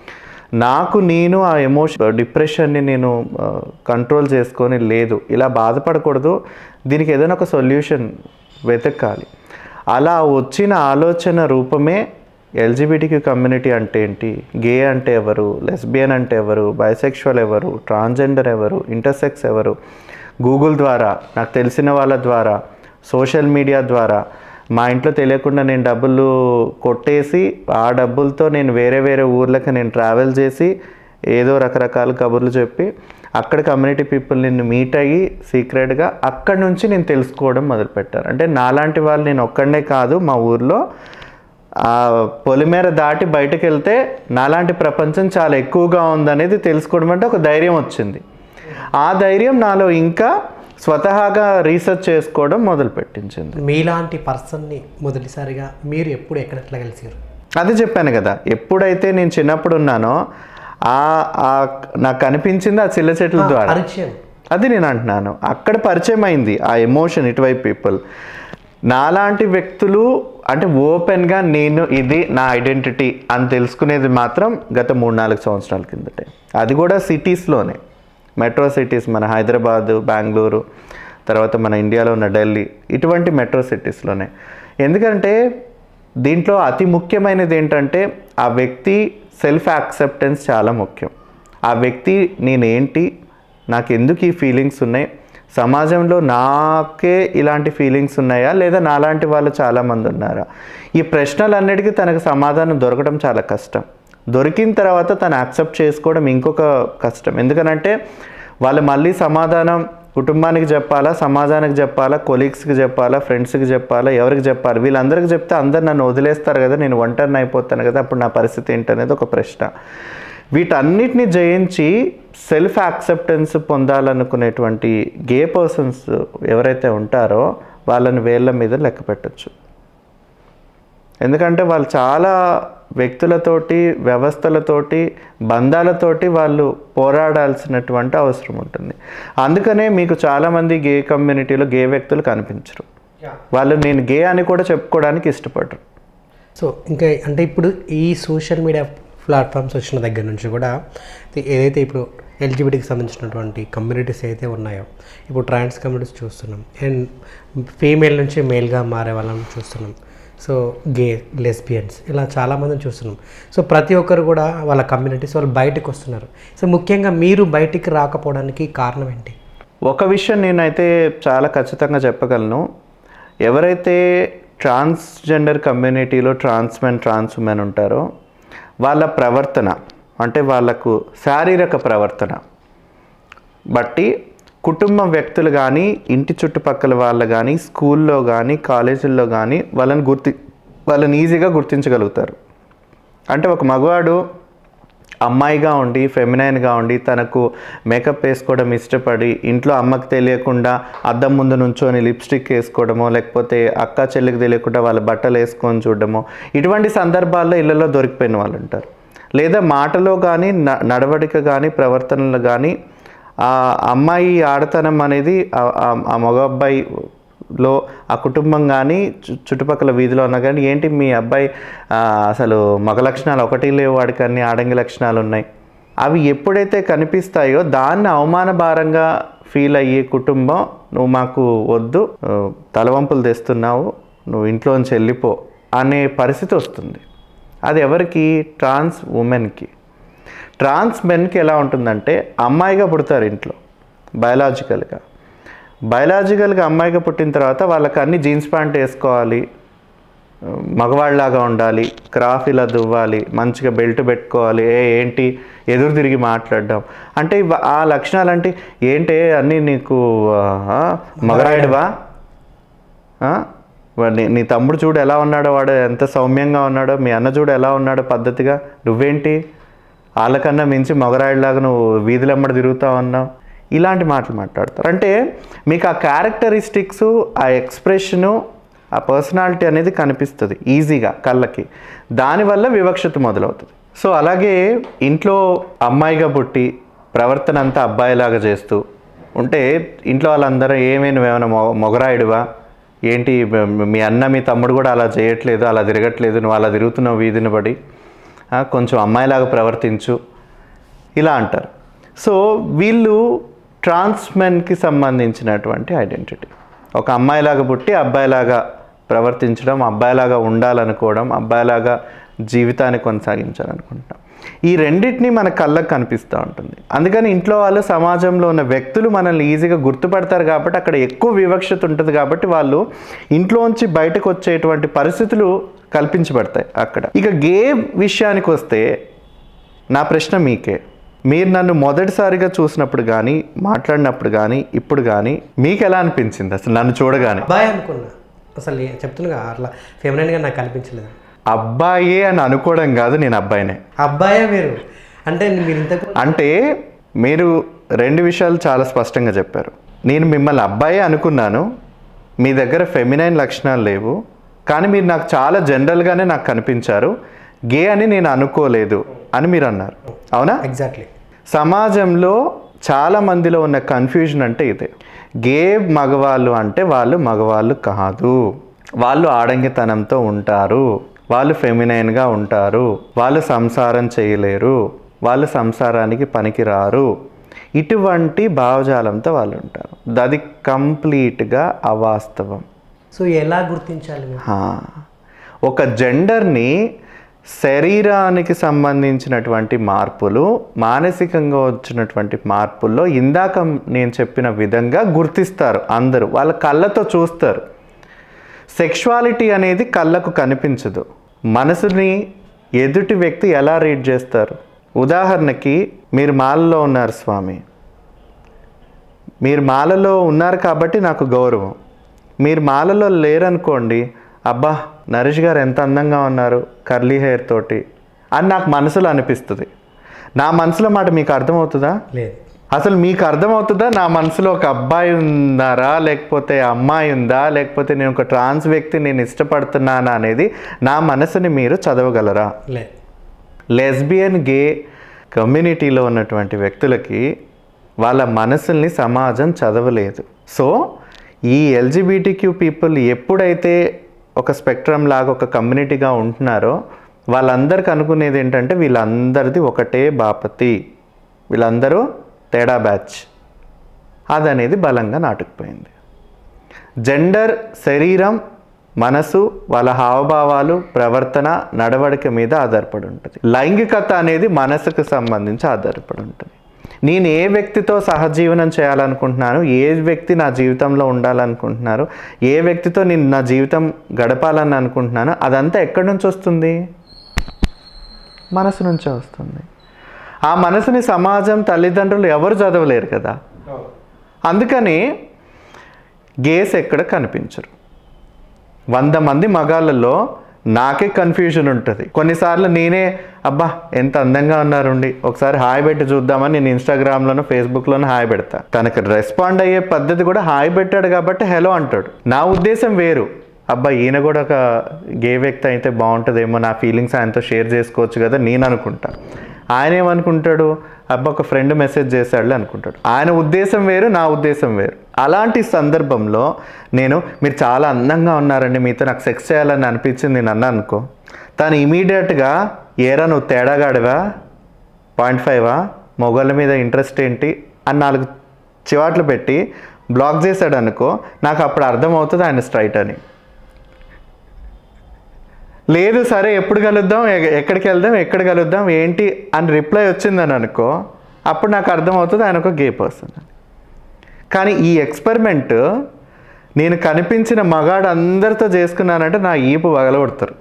నాకు నేను ఆ ఎమోషన్ డిప్రెషన్ని నేను కంట్రోల్ చేసుకొని లేదు ఇలా బాధపడకూడదు దీనికి ఏదైనా ఒక సొల్యూషన్ వెతకాలి అలా వచ్చిన ఆలోచన రూపమే ఎల్జిబిటిక్యూ కమ్యూనిటీ అంటే ఏంటి గే అంటే ఎవరు లెస్బియన్ అంటే ఎవరు బైసెక్షువల్ ఎవరు ట్రాన్స్జెండర్ ఎవరు ఇంటర్సెక్స్ ఎవరు గూగుల్ ద్వారా నాకు తెలిసిన వాళ్ళ ద్వారా సోషల్ మీడియా ద్వారా మా ఇంట్లో తెలియకుండా నేను డబ్బులు కొట్టేసి ఆ డబ్బులతో నేను వేరే వేరే ఊర్లకు నేను ట్రావెల్ చేసి ఏదో రకరకాల కబుర్లు చెప్పి అక్కడ కమ్యూనిటీ పీపుల్ నిన్ను మీట్ అయ్యి సీక్రెట్గా అక్కడి నుంచి నేను తెలుసుకోవడం మొదలుపెట్టాను అంటే నాలాంటి వాళ్ళు నేను ఒక్కడనే కాదు మా ఊర్లో ఆ పొలిమేర దాటి బయటకు వెళ్తే నాలాంటి ప్రపంచం చాలా ఎక్కువగా ఉందనేది తెలుసుకోవడం అంటే ఒక ధైర్యం వచ్చింది ఆ ధైర్యం నాలో ఇంకా స్వతహాగా రీసెర్చ్ చేసుకోవడం మొదలు పెట్టించింది మీలాంటి పర్సన్ని మొదటిసారిగా మీరు ఎప్పుడు ఎక్కడెట్లా కలిసారు అది చెప్పాను కదా ఎప్పుడైతే నేను చిన్నప్పుడు ఉన్నానో ఆ ఆ నాకు కనిపించింది ఆ చిల్ల చెట్ల ద్వారా పరిచయం అది నేను అంటున్నాను అక్కడ పరిచయం అయింది ఆ ఎమోషన్ ఇటువైపు పీపుల్ నాలాంటి వ్యక్తులు అంటే ఓపెన్గా నేను ఇది నా ఐడెంటిటీ అని తెలుసుకునేది మాత్రం గత మూడు నాలుగు సంవత్సరాల కిందటే అది కూడా సిటీస్లోనే మెట్రో సిటీస్ మన హైదరాబాదు బెంగళూరు తర్వాత మన ఇండియాలో ఉన్న ఢిల్లీ ఇటువంటి మెట్రో సిటీస్లోనే ఎందుకంటే దీంట్లో అతి ముఖ్యమైనది ఏంటంటే ఆ వ్యక్తి సెల్ఫ్ యాక్సెప్టెన్స్ చాలా ముఖ్యం ఆ వ్యక్తి నేనేంటి నాకు ఎందుకు ఈ ఫీలింగ్స్ ఉన్నాయి సమాజంలో నాకే ఇలాంటి ఫీలింగ్స్ ఉన్నాయా లేదా నాలాంటి వాళ్ళు చాలామంది ఉన్నారా ఈ ప్రశ్నలన్నిటికీ తనకు సమాధానం దొరకడం చాలా కష్టం దొరికిన తర్వాత తను యాక్సెప్ట్ చేసుకోవడం ఇంకొక కష్టం ఎందుకనంటే వాళ్ళు మళ్ళీ సమాధానం కుటుంబానికి చెప్పాలా సమాజానికి చెప్పాలా కొలీగ్స్కి చెప్పాలా ఫ్రెండ్స్కి చెప్పాలా ఎవరికి చెప్పాలి వీళ్ళందరికీ చెప్తే అందరు నన్ను వదిలేస్తారు కదా నేను ఒంటరిని అయిపోతాను కదా అప్పుడు నా పరిస్థితి ఏంటనేది ఒక ప్రశ్న వీటన్నిటిని జయించి సెల్ఫ్ యాక్సెప్టెన్స్ పొందాలనుకునేటువంటి గే పర్సన్స్ ఎవరైతే ఉంటారో వాళ్ళని వేళ్ళ మీద లెక్క పెట్టచ్చు ఎందుకంటే వాళ్ళు చాలా వ్యక్తులతోటి వ్యవస్థలతోటి బంధాలతోటి వాళ్ళు పోరాడాల్సినటువంటి అవసరం ఉంటుంది అందుకనే మీకు చాలామంది గే కమ్యూనిటీలో గే వ్యక్తులు కనిపించరు వాళ్ళు నేను గే అని కూడా చెప్పుకోవడానికి ఇష్టపడరు సో ఇంకా అంటే ఇప్పుడు ఈ సోషల్ మీడియా ప్లాట్ఫామ్స్ వచ్చిన దగ్గర నుంచి కూడా ఇది ఏదైతే ఇప్పుడు ఎల్జిబిటీకి సంబంధించినటువంటి కమ్యూనిటీస్ అయితే ఉన్నాయో ఇప్పుడు ట్రాన్స్ కమ్యూనిటీస్ చూస్తున్నాం అండ్ ఫీమేల్ నుంచి మేల్గా మారే వాళ్ళని చూస్తున్నాం సో గే లెస్బియన్స్ ఇలా చాలామందిని చూస్తున్నాం సో ప్రతి ఒక్కరు కూడా వాళ్ళ కమ్యూనిటీస్ వాళ్ళు బయటకు వస్తున్నారు సో ముఖ్యంగా మీరు బయటికి రాకపోవడానికి కారణం ఏంటి ఒక విషయం నేనైతే చాలా ఖచ్చితంగా చెప్పగలను ఎవరైతే ట్రాన్స్జెండర్ కమ్యూనిటీలో ట్రాన్స్ మెన్ ట్రాన్స్ ఉమెన్ ఉంటారో వాళ్ళ ప్రవర్తన అంటే వాళ్ళకు శారీరక ప్రవర్తన బట్టి కుటుంబ వ్యక్తులు కానీ ఇంటి చుట్టుపక్కల వాళ్ళు కానీ స్కూల్లో కానీ కాలేజీల్లో కానీ వాళ్ళని గుర్తి వాళ్ళని ఈజీగా గుర్తించగలుగుతారు అంటే ఒక మగవాడు అమ్మాయిగా ఉండి ఫెమినైన్గా ఉండి తనకు మేకప్ వేసుకోవడం ఇష్టపడి ఇంట్లో అమ్మకి తెలియకుండా అద్దం ముందు నుంచొని లిప్స్టిక్ వేసుకోవడమో లేకపోతే అక్క చెల్లికి తెలియకుండా వాళ్ళ బట్టలు వేసుకొని చూడడమో ఇటువంటి సందర్భాల్లో ఇళ్ళలో దొరికిపోయిన వాళ్ళు ఉంటారు లేదా మాటలో కానీ న- నడవడిక కానీ ప్రవర్తనలు కానీ ఆ అమ్మాయి ఆడతనం అనేది ఆ- ఆ- ఆ మగ అబ్బాయిలో ఆ కుటుంబం కానీ చు- చుట్టుపక్కల వీధిలో ఉన్నా కానీ ఏంటి మీ అబ్బాయి ఆ, అసలు మగ లక్షణాలు ఒకటి లేవు వాడికి అన్ని ఆడంగి లక్షణాలు ఉన్నాయి అవి ఎప్పుడైతే కనిపిస్తాయో దాన్ని అవమాన భారంగా ఫీల్ అయ్యే కుటుంబం నువ్వు మాకు వద్దు నువ్వు తలవంపులు తెస్తున్నావు నువ్వు ఇంట్లోంచి వెళ్ళిపో అనే పరిస్థితి వస్తుంది అది ఎవరికి ట్రాన్స్ ఉమెన్కి ట్రాన్స్ మెన్కి ఎలా ఉంటుందంటే అమ్మాయిగా పుడతారు ఇంట్లో బయలాజికల్గా బయలాజికల్గా అమ్మాయిగా పుట్టిన తర్వాత వాళ్ళకి అన్ని జీన్స్ ప్యాంట్ వేసుకోవాలి మగవాళ్ళలాగా ఉండాలి క్రాఫ్ ఇలా దువ్వాలి మంచిగా బెల్ట్ పెట్టుకోవాలి ఏ ఏంటి ఎదురు తిరిగి మాట్లాడడం అంటే ఇవ- ఆ లక్షణాలు అంటే ఏంటి అన్నీ నీకు ఆ, మగరాయుడువా ఆ? వా- నీ నీ తమ్ముడు చూడు ఎలా ఉన్నాడో వాడు ఎంత సౌమ్యంగా ఉన్నాడో మీ అన్న చూడు ఎలా ఉన్నాడో పద్ధతిగా నువ్వేంటి వాళ్ళకన్నా మించి మొగరాయిలాగా నువ్వు వీధులమ్మడి తిరుగుతా ఉన్నావు ఇలాంటి మాటలు మాట్లాడతారు అంటే మీకు ఆ క్యారెక్టరిస్టిక్స్ ఆ ఎక్స్ప్రెషను ఆ పర్సనాలిటీ అనేది కనిపిస్తుంది ఈజీగా కళ్ళకి దానివల్ల వివక్షత మొదలవుతుంది సో అలాగే ఇంట్లో అమ్మాయిగా పుట్టి ప్రవర్తన అంతా అబ్బాయిలాగా చేస్తూ ఉంటే ఇంట్లో వాళ్ళందరూ ఏమీ నువ్వేమైనా మొ మొగరాయుడువా ఏంటి మ- మీ అన్న మీ తమ్ముడు కూడా అలా చేయట్లేదు అలా తిరగట్లేదు నువ్వు అలా తిరుగుతున్నావు వీధిని బడి ఆ, కొంచెం అమ్మాయిలాగా ప్రవర్తించు ఇలా అంటారు సో వీళ్ళు ట్రాన్స్మెన్కి సంబంధించినటువంటి ఐడెంటిటీ ఒక అమ్మాయిలాగా పుట్టి అబ్బాయిలాగా ప్రవర్తించడం అబ్బాయిలాగా ఉండాలనుకోవడం అబ్బాయిలాగా జీవితాన్ని కొనసాగించాలనుకుంటాం ఈ రెండింటినీ మన కళ్ళకు కనిపిస్తూ ఉంటుంది అందుకని ఇంట్లో వాళ్ళు సమాజంలో ఉన్న వ్యక్తులు మనల్ని ఈజీగా గుర్తుపడతారు కాబట్టి అక్కడ ఎక్కువ వివక్షత ఉంటుంది కాబట్టి వాళ్ళు ఇంట్లోంచి బయటకు వచ్చేటువంటి పరిస్థితులు కల్పించబడతాయి అక్కడ ఇక గే విషయానికి వస్తే నా ప్రశ్న మీకే మీరు నన్ను మొదటిసారిగా చూసినప్పుడు కానీ మాట్లాడినప్పుడు కానీ ఇప్పుడు కానీ మీకు ఎలా అనిపించింది అసలు నన్ను చూడగానే అబ్బాయి అనుకున్నా అసలు ఏ- చెప్తున్నా అట్లా ఫెమినైన్గా నాకు కనిపించలేదు అబ్బాయే అని అనుకోవడం కాదు నేను అబ్బాయినే అబ్బాయే మీరు అంటే మీరు ఇంతకు అంటే మీరు రెండు విషయాలు చాలా స్పష్టంగా చెప్పారు నేను మిమ్మల్ని అబ్బాయే అనుకున్నాను మీ దగ్గర ఫెమినైన్ లక్షణాలు లేవు కానీ మీరు నాకు చాలా జనరల్గానే నాకు కనిపించారు గే అని నేను అనుకోలేదు అని మీరు అన్నారు అవునా ఎగ్జాక్ట్లీ సమాజంలో చాలా మందిలో ఉన్న కన్ఫ్యూజన్ అంటే ఇదే గే మగవాళ్ళు అంటే వాళ్ళు మగవాళ్ళు కాదు వాళ్ళు ఆడంగితనంతో ఉంటారు వాళ్ళు ఫెమినైన్గా ఉంటారు వాళ్ళు సంసారం చేయలేరు వాళ్ళు సంసారానికి పనికిరారు ఇటువంటి భావజాలంతో వాళ్ళు ఉంటారు అది కంప్లీట్గా అవాస్తవం సో ఎలా గుర్తించాలి మేము హా. ఒక జెండర్ని శరీరానికి సంబంధించినటువంటి మార్పులు మానసికంగా వచ్చినటువంటి మార్పుల్లో ఇందాక నేను చెప్పిన విధంగా గుర్తిస్తారు అందరూ వాళ్ళ కళ్ళతో చూస్తారు సెక్షువాలిటీ అనేది కళ్ళకు కనిపించదు మనసుని ఎదుటి వ్యక్తి ఎలా రీడ్ చేస్తారు ఉదాహరణకి మీరు మాలలో ఉన్నారు స్వామి మీరు మాలలో ఉన్నారు కాబట్టి నాకు గౌరవం మీరు మాలలో లేరనుకోండి అబ్బా నరేష్ గారు ఎంత అందంగా ఉన్నారు కర్లీ హెయిర్ తోటి అని నాకు మనసులో అనిపిస్తుంది నా మనసులో మాట మీకు అర్థమవుతుందా లేదు అసలు మీకు అర్థమవుతుందా నా మనసులో ఒక అబ్బాయి ఉన్నారా లేకపోతే అమ్మాయి ఉందా లేకపోతే నేను ఒక ట్రాన్స్ వ్యక్తి నేను ఇష్టపడుతున్నానా అనేది నా మనసుని మీరు చదవగలరా లేదు లెస్బియన్ గే కమ్యూనిటీలో ఉన్నటువంటి వ్యక్తులకి వాళ్ళ మనసుల్ని సమాజం చదవలేదు సో ఈ ఎల్జిబిటిక్యూ పీపుల్ ఎప్పుడైతే ఒక స్పెక్ట్రమ్ లాగా ఒక కమ్యూనిటీగా ఉంటున్నారో వాళ్ళందరికీ అనుకునేది ఏంటంటే వీళ్ళందరిది ఒకటే బాపతి వీళ్ళందరూ తేడా బ్యాచ్ అదనేది బలంగా నాటుకుపోయింది జెండర్ శరీరం మనసు వాళ్ళ హావభావాలు ప్రవర్తన నడవడిక మీద ఆధారపడి ఉంటుంది లైంగికత అనేది మనసుకు సంబంధించి ఆధారపడి ఉంటుంది నేను ఏ వ్యక్తితో సహజీవనం చేయాలనుకుంటున్నాను ఏ వ్యక్తి నా జీవితంలో ఉండాలనుకుంటున్నారు ఏ వ్యక్తితో నేను నా జీవితం గడపాలని అనుకుంటున్నాను అదంతా ఎక్కడి నుంచి వస్తుంది మనసు నుంచే వస్తుంది ఆ మనసుని సమాజం తల్లిదండ్రులు ఎవరు చదవలేరు కదా అందుకని గేస్ ఎక్కడ కనిపించరు వంద మంది మగాళ్ళలో నాకే కన్ఫ్యూజన్ ఉంటుంది కొన్నిసార్లు నేనే అబ్బా ఎంత అందంగా ఉన్నారుండి ఒకసారి హాయ్ పెట్టి చూద్దామని నేను ఇన్స్టాగ్రామ్లోనూ ఫేస్బుక్లోనూ హాయ్ పెడతా తనకి రెస్పాండ్ అయ్యే పద్ధతి కూడా హాయ్ పెట్టాడు కాబట్టి హలో అంటాడు నా ఉద్దేశం వేరు అబ్బా ఈయన కూడా ఒక గే వ్యక్తి అయితే బాగుంటుందేమో నా ఫీలింగ్స్ ఆయనతో షేర్ చేసుకోవచ్చు కదా నేను అనుకుంటా ఆయన ఏమనుకుంటాడు అబ్బా ఒక ఫ్రెండ్ మెసేజ్ చేశాడులే అనుకుంటాడు ఆయన ఉద్దేశం వేరు నా ఉద్దేశం వేరు అలాంటి సందర్భంలో నేను మీరు చాలా అందంగా ఉన్నారండి మీతో నాకు సెక్స్ చేయాలని అనిపించింది నేను అన్నా అనుకో తను ఇమీడియట్గా ఏరా నువ్వు తేడాగాడివా పాయింట్ ఫైవా మొగోళ్ళ మీద ఇంట్రెస్ట్ ఏంటి అని నాలుగు చివాట్లు పెట్టి బ్లాక్ చేశాడు అనుకో నాకు అప్పుడు అర్థమవుతుంది ఆయన స్ట్రైట్ అని లేదు సరే ఎప్పుడు కలుద్దాం ఎ- ఎక్కడికి వెళ్దాం ఎక్కడ కలుద్దాం ఏంటి అని రిప్లై వచ్చిందని అనుకో అప్పుడు నాకు అర్థమవుతుంది ఆయన ఒక గే పర్సన్ అని కానీ ఈ ఎక్స్పెరిమెంట్ నేను కనిపించిన మగాడు అందరితో చేసుకున్నానంటే నా ఈపు పగలగొడతారు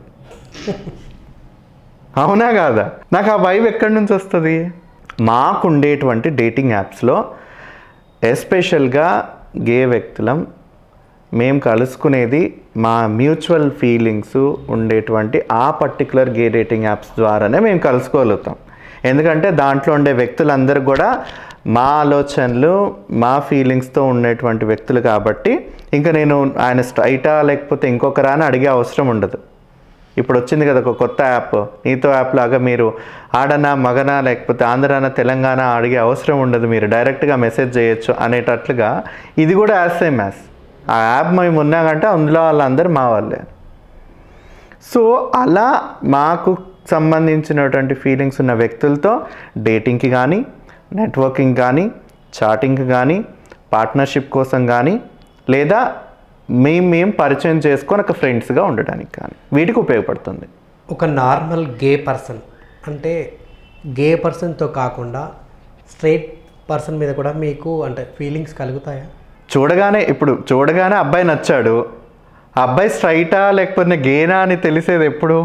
అవునా కాదా నాకు ఆ వైబ్ ఎక్కడి నుంచి వస్తుంది మాకుండేటువంటి డేటింగ్ యాప్స్లో ఎస్పెషల్గా గే వ్యక్తులం మేము కలుసుకునేది మా మ్యూచువల్ ఫీలింగ్స్ ఉండేటువంటి ఆ పర్టికులర్ గే డేటింగ్ యాప్స్ ద్వారానే మేము కలుసుకోగలుగుతాం ఎందుకంటే దాంట్లో ఉండే వ్యక్తులందరూ కూడా మా ఆలోచనలు మా ఫీలింగ్స్తో ఉండేటువంటి వ్యక్తులు కాబట్టి ఇంకా నేను ఆయన స్ట్రైటా లేకపోతే ఇంకొకరా అని అడిగే అవసరం ఉండదు ఇప్పుడు వచ్చింది కదా ఒక కొత్త యాప్ నీతో యాప్ లాగా మీరు ఆడనా మగనా లేకపోతే ఆంధ్రాన తెలంగాణ అడిగే అవసరం ఉండదు మీరు డైరెక్ట్గా మెసేజ్ చేయొచ్చు అనేటట్లుగా ఇది కూడా యాజ్ సేమ్ యాజ్ ఆ యాప్ మేము ఉన్నాకంటే అందులో వాళ్ళందరూ మా వాళ్ళే సో అలా మాకు సంబంధించినటువంటి ఫీలింగ్స్ ఉన్న వ్యక్తులతో డేటింగ్కి కానీ నెట్వర్కింగ్ కానీ చాటింగ్కి కానీ పార్ట్నర్షిప్ కోసం కానీ లేదా మేము మేము పరిచయం చేసుకొని ఒక ఫ్రెండ్స్గా ఉండడానికి కానీ వీటికి ఉపయోగపడుతుంది ఒక నార్మల్ గే పర్సన్ అంటే గే పర్సన్తో కాకుండా స్ట్రైట్ పర్సన్ మీద కూడా మీకు అంటే ఫీలింగ్స్ కలుగుతాయా చూడగానే ఇప్పుడు చూడగానే అబ్బాయి నచ్చాడు ఆ అబ్బాయి స్ట్రైటా లేకపోతే గేనా అని తెలిసేది ఎప్పుడు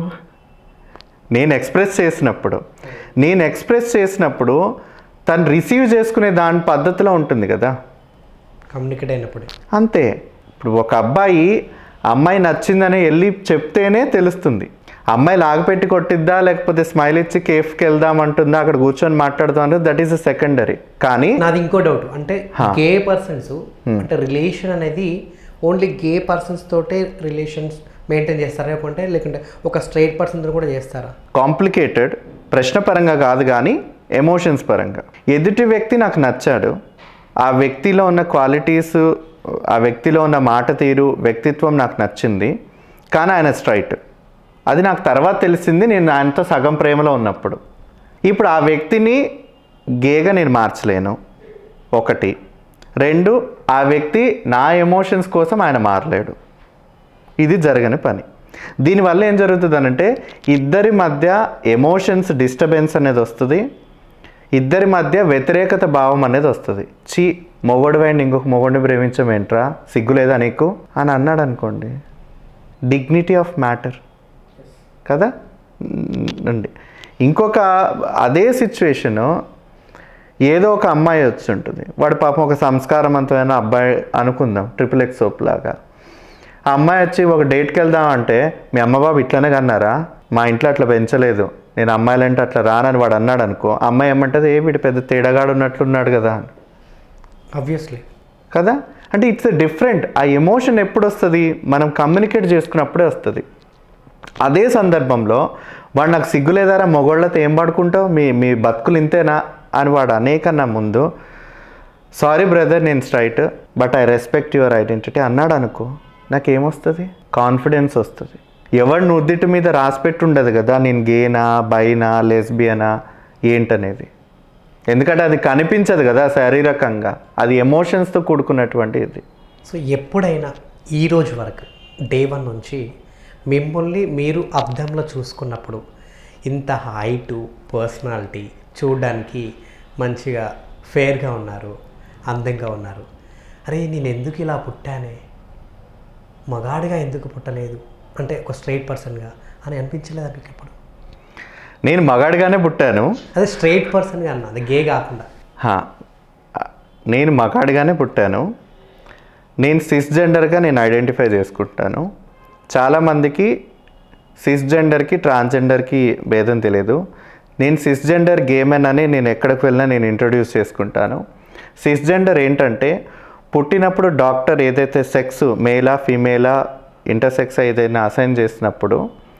నేను ఎక్స్ప్రెస్ చేసినప్పుడు నేను ఎక్స్ప్రెస్ చేసినప్పుడు తను రిసీవ్ చేసుకునే దాని పద్ధతిలో ఉంటుంది కదా కమ్యూనికేట్ అయినప్పుడు అంతే ఇప్పుడు ఒక అబ్బాయి అమ్మాయి నచ్చిందని వెళ్ళి చెప్తేనే తెలుస్తుంది అమ్మాయి లాగపెట్టి కొట్టిద్దా లేకపోతే స్మైల్ ఇచ్చి కేఫ్కి వెళ్దాం అంటుందా అక్కడ కూర్చొని మాట్లాడుతాం అంటే దట్ ఈస్ అ సెకండరీ కానీ నాది ఇంకో డౌట్ అంటే గే పర్సన్స్ అంటే రిలేషన్ అనేది ఓన్లీ గే పర్సన్స్ తోటే రిలేషన్స్ మెయింటైన్ చేస్తారా లేకుంటే లేకుంటే ఒక స్ట్రైట్ పర్సన్ కూడా చేస్తారా కాంప్లికేటెడ్ ప్రశ్న పరంగా కాదు కానీ ఎమోషన్స్ పరంగా ఎదుటి వ్యక్తి నాకు నచ్చాడు ఆ వ్యక్తిలో ఉన్న క్వాలిటీస్ ఆ వ్యక్తిలో ఉన్న మాట తీరు వ్యక్తిత్వం నాకు నచ్చింది కానీ ఆయన స్ట్రైట్ అది నాకు తర్వాత తెలిసింది నేను ఆయనతో సగం ప్రేమలో ఉన్నప్పుడు ఇప్పుడు ఆ వ్యక్తిని గేగా నేను మార్చలేను ఒకటి రెండు ఆ వ్యక్తి నా ఎమోషన్స్ కోసం ఆయన మారలేడు ఇది జరగని పని దీనివల్ల ఏం జరుగుతుంది అంటే ఇద్దరి మధ్య ఎమోషన్స్ డిస్టర్బెన్స్ అనేది వస్తుంది ఇద్దరి మధ్య వ్యతిరేకత భావం అనేది వస్తుంది చీ మొగడు వైండి ఇంకొక మొగడిని ప్రేమించమేంట్రా సిగ్గు లేదా నీకు అని అన్నాడు అనుకోండి డిగ్నిటీ ఆఫ్ మ్యాటర్ కదా అండి ఇంకొక అదే సిచ్యువేషను ఏదో ఒక అమ్మాయి వచ్చి ఉంటుంది వాడు పాపం ఒక సంస్కారవంతమైన అబ్బాయి అనుకుందాం ట్రిపుల్ ఎక్స్ సోప్ లాగా ఆ అమ్మాయి వచ్చి ఒక డేట్కి వెళ్దాం అంటే మీ అమ్మ బాబు ఇట్లనే కన్నారా మా ఇంట్లో అట్లా పెంచలేదు నేను అమ్మాయిలంటే అట్లా రానని వాడు అన్నాడు అనుకో అమ్మాయి ఏమంటది ఏ వీడు పెద్ద తేడాగాడు ఉన్నట్లున్నాడు కదా అని ఆబ్వియస్లీ కదా అంటే ఇట్స్ డిఫరెంట్ ఆ ఎమోషన్ ఎప్పుడు వస్తుంది మనం కమ్యూనికేట్ చేసుకున్నప్పుడే వస్తుంది అదే సందర్భంలో వాడు నాకు సిగ్గులేదారా మొగోళ్ళతో ఏం పడుకుంటావు మీ మీ బతుకులు ఇంతేనా అని వాడు అనేకన్నా ముందు సారీ బ్రదర్ నేను straight but I respect your identity అన్నాడు అనుకో నాకేమొస్తుంది కాన్ఫిడెన్స్ వస్తుంది ఎవడు నుద్దిటి మీద రాసిపెట్టి ఉండదు కదా నేను గేనా బైనా లెస్బియనా ఏంటనేది ఎందుకంటే అది కనిపించదు కదా శారీరకంగా అది ఎమోషన్స్తో కూడుకున్నటువంటి ఇది సో ఎప్పుడైనా ఈ రోజు వరకు డే వన్ నుంచి మిమ్మల్ని మీరు అర్థంలో చూసుకున్నప్పుడు ఇంత హైటు పర్సనాలిటీ చూడడానికి మంచిగా ఫేర్గా ఉన్నారు అందంగా ఉన్నారు అరే నేను ఎందుకు ఇలా పుట్టానే మగాడిగా ఎందుకు పుట్టలేదు అంటే ఒక స్ట్రైట్ పర్సన్గా అని అనిపించలేదా మీకు ఎప్పుడు నేను మగాడిగానే పుట్టాను అదే స్ట్రైట్ పర్సన్గా అన్న అది గే కాకుండా హా, నేను మగాడిగానే పుట్టాను నేను సిస్ జెండర్గా నేను ఐడెంటిఫై చేసుకుంటాను చాలామందికి సిస్ జెండర్కి ట్రాన్స్జెండర్కి భేదం తెలియదు నేను సిస్ జెండర్ గేమెన్ అని నేను ఎక్కడికి వెళ్ళినా నేను ఇంట్రొడ్యూస్ చేసుకుంటాను సిస్ జెండర్ ఏంటంటే పుట్టినప్పుడు డాక్టర్ ఏదైతే సెక్స్ మేలా ఫీమేలా ఇంటర్సెక్స్ ఏదైనా అసైన్ చేసినప్పుడు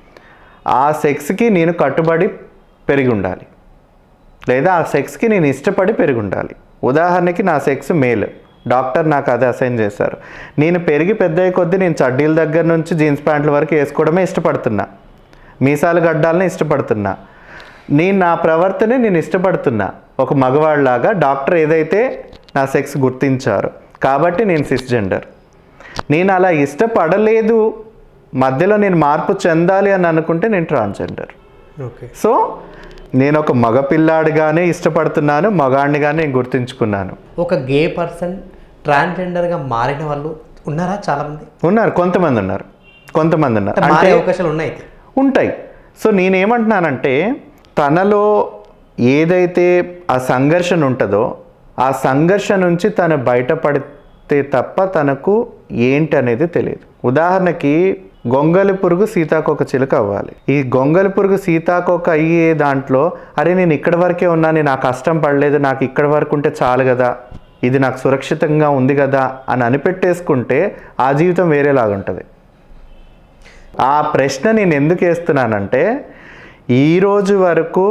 ఆ సెక్స్కి నేను కట్టుబడి పెరిగి ఉండాలి లేదా ఆ సెక్స్కి నేను ఇష్టపడి పెరిగి ఉండాలి ఉదాహరణకి నా సెక్స్ మేల్ డాక్టర్ నాకు అదే అసైన్ చేశారు నేను పెరిగి పెద్ద అయ్యే కొద్దీ నేను చడ్డీల దగ్గర నుంచి జీన్స్ ప్యాంట్ల వరకు వేసుకోవడమే ఇష్టపడుతున్నా మీసాలు గడ్డాలని ఇష్టపడుతున్నా నేను నా ప్రవర్తనే నేను ఇష్టపడుతున్నా ఒక మగవాళ్ళలాగా డాక్టర్ ఏదైతే నా సెక్స్ గుర్తించారు కాబట్టి నేను సిస్ జెండర్ నేను అలా ఇష్టపడలేదు మధ్యలో నేను మార్పు చెందాలి అని అనుకుంటే నేను ట్రాన్స్జెండర్ ఓకే సో నేను ఒక మగపిల్లాడిగానే ఇష్టపడుతున్నాను మగాడినిగానే నేను గుర్తించుకున్నాను ఒక గే పర్సన్ ట్రాన్స్జెండర్గా మారిన వాళ్ళు ఉన్నారా చాలామంది ఉన్నారు కొంతమంది ఉన్నారు కొంతమంది ఉన్నారు మారే అంటే అవకాశాలు ఉన్నాయి అయితే ఉంటాయి సో నేనేమంటున్నానంటే తనలో ఏదైతే ఆ సంఘర్షణ ఉంటుందో ఆ సంఘర్షణ నుంచి తను బయటపడితే తప్ప తనకు ఏంటి అనేది తెలియదు ఉదాహరణకి గొంగలి పురుగు సీతాకోక చిలుక అవ్వాలి ఈ గొంగలి పురుగు సీతాకోక అయ్యే దాంట్లో అరే నేను ఇక్కడి వరకే ఉన్నా నేను నా కష్టం పడలేదు నాకు ఇక్కడి వరకు ఉంటే చాలు కదా ఇది నాకు సురక్షితంగా ఉంది కదా అని అనిపెట్టేసుకుంటే ఆ జీవితం వేరేలాగా ఉంటుంది ఆ ప్రశ్న నేను ఎందుకు వేస్తున్నానంటే ఈరోజు వరకు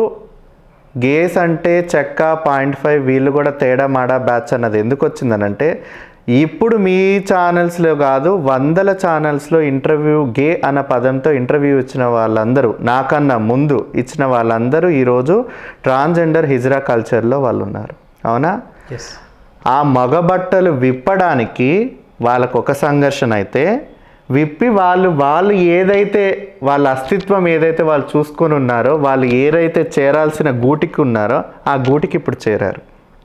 గేస్ అంటే చెక్క పాయింట్ ఫైవ్ వీళ్ళు కూడా తేడా మాడా బ్యాచ్ అన్నది ఎందుకు వచ్చిందనంటే ఇప్పుడు మీ ఛానల్స్లో కాదు వందల ఛానల్స్లో ఇంటర్వ్యూ గే అన్న పదంతో ఇంటర్వ్యూ ఇచ్చిన వాళ్ళందరూ నాకన్నా ముందు ఇచ్చిన వాళ్ళందరూ ఈరోజు ట్రాన్స్జెండర్ హిజ్రా కల్చర్లో వాళ్ళు ఉన్నారు అవునా ఎస్ ఆ మగ బట్టలు విప్పడానికి వాళ్ళకు ఒక సంఘర్షణ అయితే విప్పి వాళ్ళు వాళ్ళు ఏదైతే వాళ్ళ అస్తిత్వం ఏదైతే వాళ్ళు చూసుకొని ఉన్నారో వాళ్ళు ఏదైతే చేరాల్సిన గూటికి ఉన్నారో ఆ గూటికి ఇప్పుడు చేరారు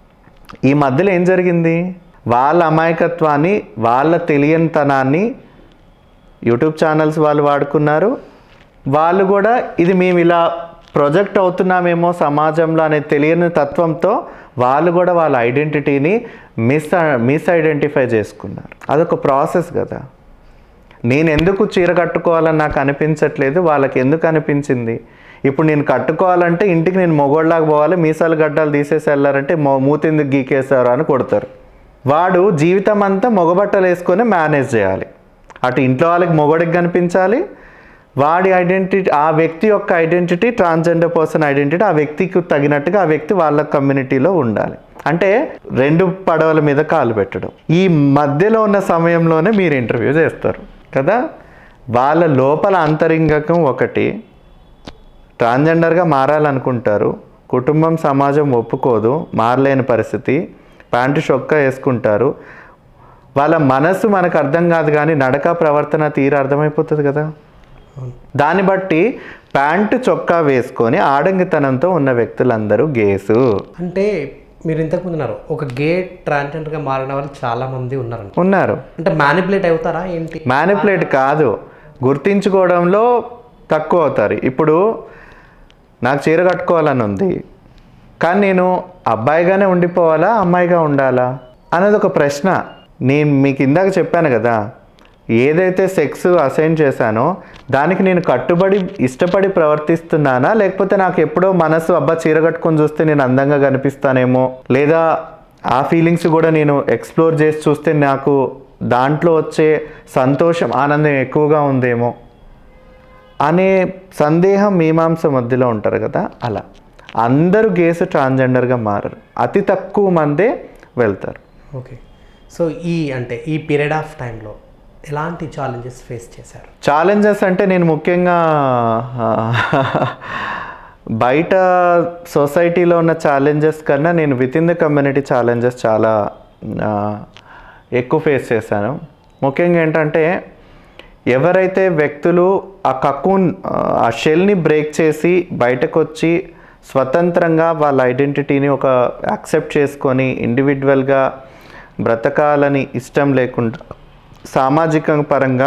ఈ మధ్యలో ఏం జరిగింది వాళ్ళ అమాయకత్వాన్ని వాళ్ళ తెలియనితనాన్ని యూట్యూబ్ ఛానల్స్ వాళ్ళు వాడుకున్నారు వాళ్ళు కూడా ఇది మేము ఇలా ప్రొజెక్ట్ అవుతున్నామేమో సమాజంలో అనే తెలియని తత్వంతో వాళ్ళు కూడా వాళ్ళ ఐడెంటిటీని మిస్ మిస్ ఐడెంటిఫై చేసుకున్నారు అదొక ప్రాసెస్ కదా నేను ఎందుకు చీర కట్టుకోవాలని నాకు అనిపించట్లేదు వాళ్ళకి ఎందుకు అనిపించింది ఇప్పుడు నేను కట్టుకోవాలంటే ఇంటికి నేను మొగోళ్ళలాగా పోవాలి మీసాలు గడ్డాలు తీసేసి వెళ్ళారంటే మో మూతెందుకు గీకేశారు అని కొడతారు వాడు జీవితం అంతా మొగబట్టలు వేసుకొని మేనేజ్ చేయాలి అటు ఇంట్లో వాళ్ళకి మొగడికి కనిపించాలి వాడి ఐడెంటిటీ ఆ వ్యక్తి యొక్క ఐడెంటిటీ ట్రాన్స్జెండర్ పర్సన్ ఐడెంటిటీ ఆ వ్యక్తికి తగినట్టుగా ఆ వ్యక్తి వాళ్ళ కమ్యూనిటీలో ఉండాలి అంటే రెండు పడవల మీద కాలు పెట్టడం ఈ మధ్యలో ఉన్న సమయంలోనే మీరు ఇంటర్వ్యూ చేస్తారు కదా వాళ్ళ లోపల అంతరింగకం ఒకటి ట్రాన్స్జెండర్గా మారాలనుకుంటారు కుటుంబం సమాజం ఒప్పుకోదు మారలేని పరిస్థితి ప్యాంటు చొక్కా వేసుకుంటారు వాళ్ళ మనసు మనకు అర్థం కాదు కానీ నడక ప్రవర్తన తీరు అర్థమైపోతుంది కదా దాన్ని బట్టి ప్యాంటు చొక్కా వేసుకొని ఆడంగితనంతో ఉన్న వ్యక్తులందరూ గేసు అంటే మీరు ఇంతకు ముందు ఉన్నారు ఒక గే ట్రాన్స్జెండర్గా మారిన వాళ్ళు చాలా మంది ఉన్నారు ఉన్నారు అంటే మ్యానిపులేట్ అవుతారా ఏంటి మ్యానిపులేట్ కాదు గుర్తించుకోవడంలో తక్కువ అవుతారు ఇప్పుడు నాకు చీర కట్టుకోవాలని ఉంది కానీ నేను అబ్బాయిగానే ఉండిపోవాలా అమ్మాయిగా ఉండాలా అనేది ఒక ప్రశ్న నేను మీకు ఇందాక చెప్పాను కదా ఏదైతే సెక్స్ అసైన్ చేశానో దానికి నేను కట్టుబడి ఇష్టపడి ప్రవర్తిస్తున్నానా లేకపోతే నాకు ఎప్పుడో మనసు అబ్బా చీర కట్టుకొని చూస్తే నేను అందంగా కనిపిస్తానేమో లేదా ఆ ఫీలింగ్స్ కూడా నేను ఎక్స్ప్లోర్ చేసి చూస్తే నాకు దాంట్లో వచ్చే సంతోషం ఆనందం ఎక్కువగా ఉందేమో అనే సందేహం మీమాంస మధ్యలో ఉంటారు కదా అలా అందరూ గేసు ట్రాన్స్జెండర్గా మారరు అతి తక్కువ మందే వెళ్తారు ఓకే సో ఈ అంటే ఈ పీరియడ్ ఆఫ్ టైంలో ఎలాంటి ఛాలెంజెస్ ఫేస్ చేశారు ఛాలెంజెస్ అంటే నేను ముఖ్యంగా ఆ, బయట సొసైటీలో ఉన్న ఛాలెంజెస్ కన్నా నేను within the community challenges చాలా ఆ, ఎక్కువ ఫేస్ చేశాను ముఖ్యంగా ఏంటంటే ఎవరైతే వ్యక్తులు ఆ కకూన్ ఆ షెల్ని బ్రేక్ చేసి బయటకు వచ్చి స్వతంత్రంగా వాళ్ళ ఐడెంటిటీని ఒక యాక్సెప్ట్ చేసుకొని ఇండివిజువల్గా బ్రతకాలని ఇష్టం లేకుండా సామాజిక పరంగా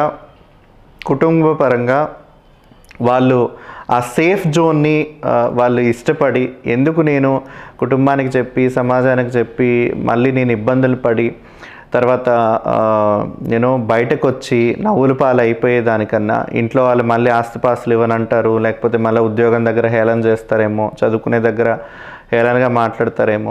కుటుంబ పరంగా వాళ్ళు ఆ సేఫ్ జోన్ని ఆ, వాళ్ళు ఇష్టపడి ఎందుకు నేను కుటుంబానికి చెప్పి సమాజానికి చెప్పి మళ్ళీ నేను ఇబ్బందులు పడి తర్వాత నేను బయటకు వచ్చి నవ్వుల పాలు అయిపోయే దానికన్నా ఇంట్లో వాళ్ళు మళ్ళీ ఆస్తిపాస్తులు ఇవ్వనంటారు లేకపోతే మళ్ళీ ఉద్యోగం దగ్గర హేళన చేస్తారేమో చదువుకునే దగ్గర హేళనగా మాట్లాడతారేమో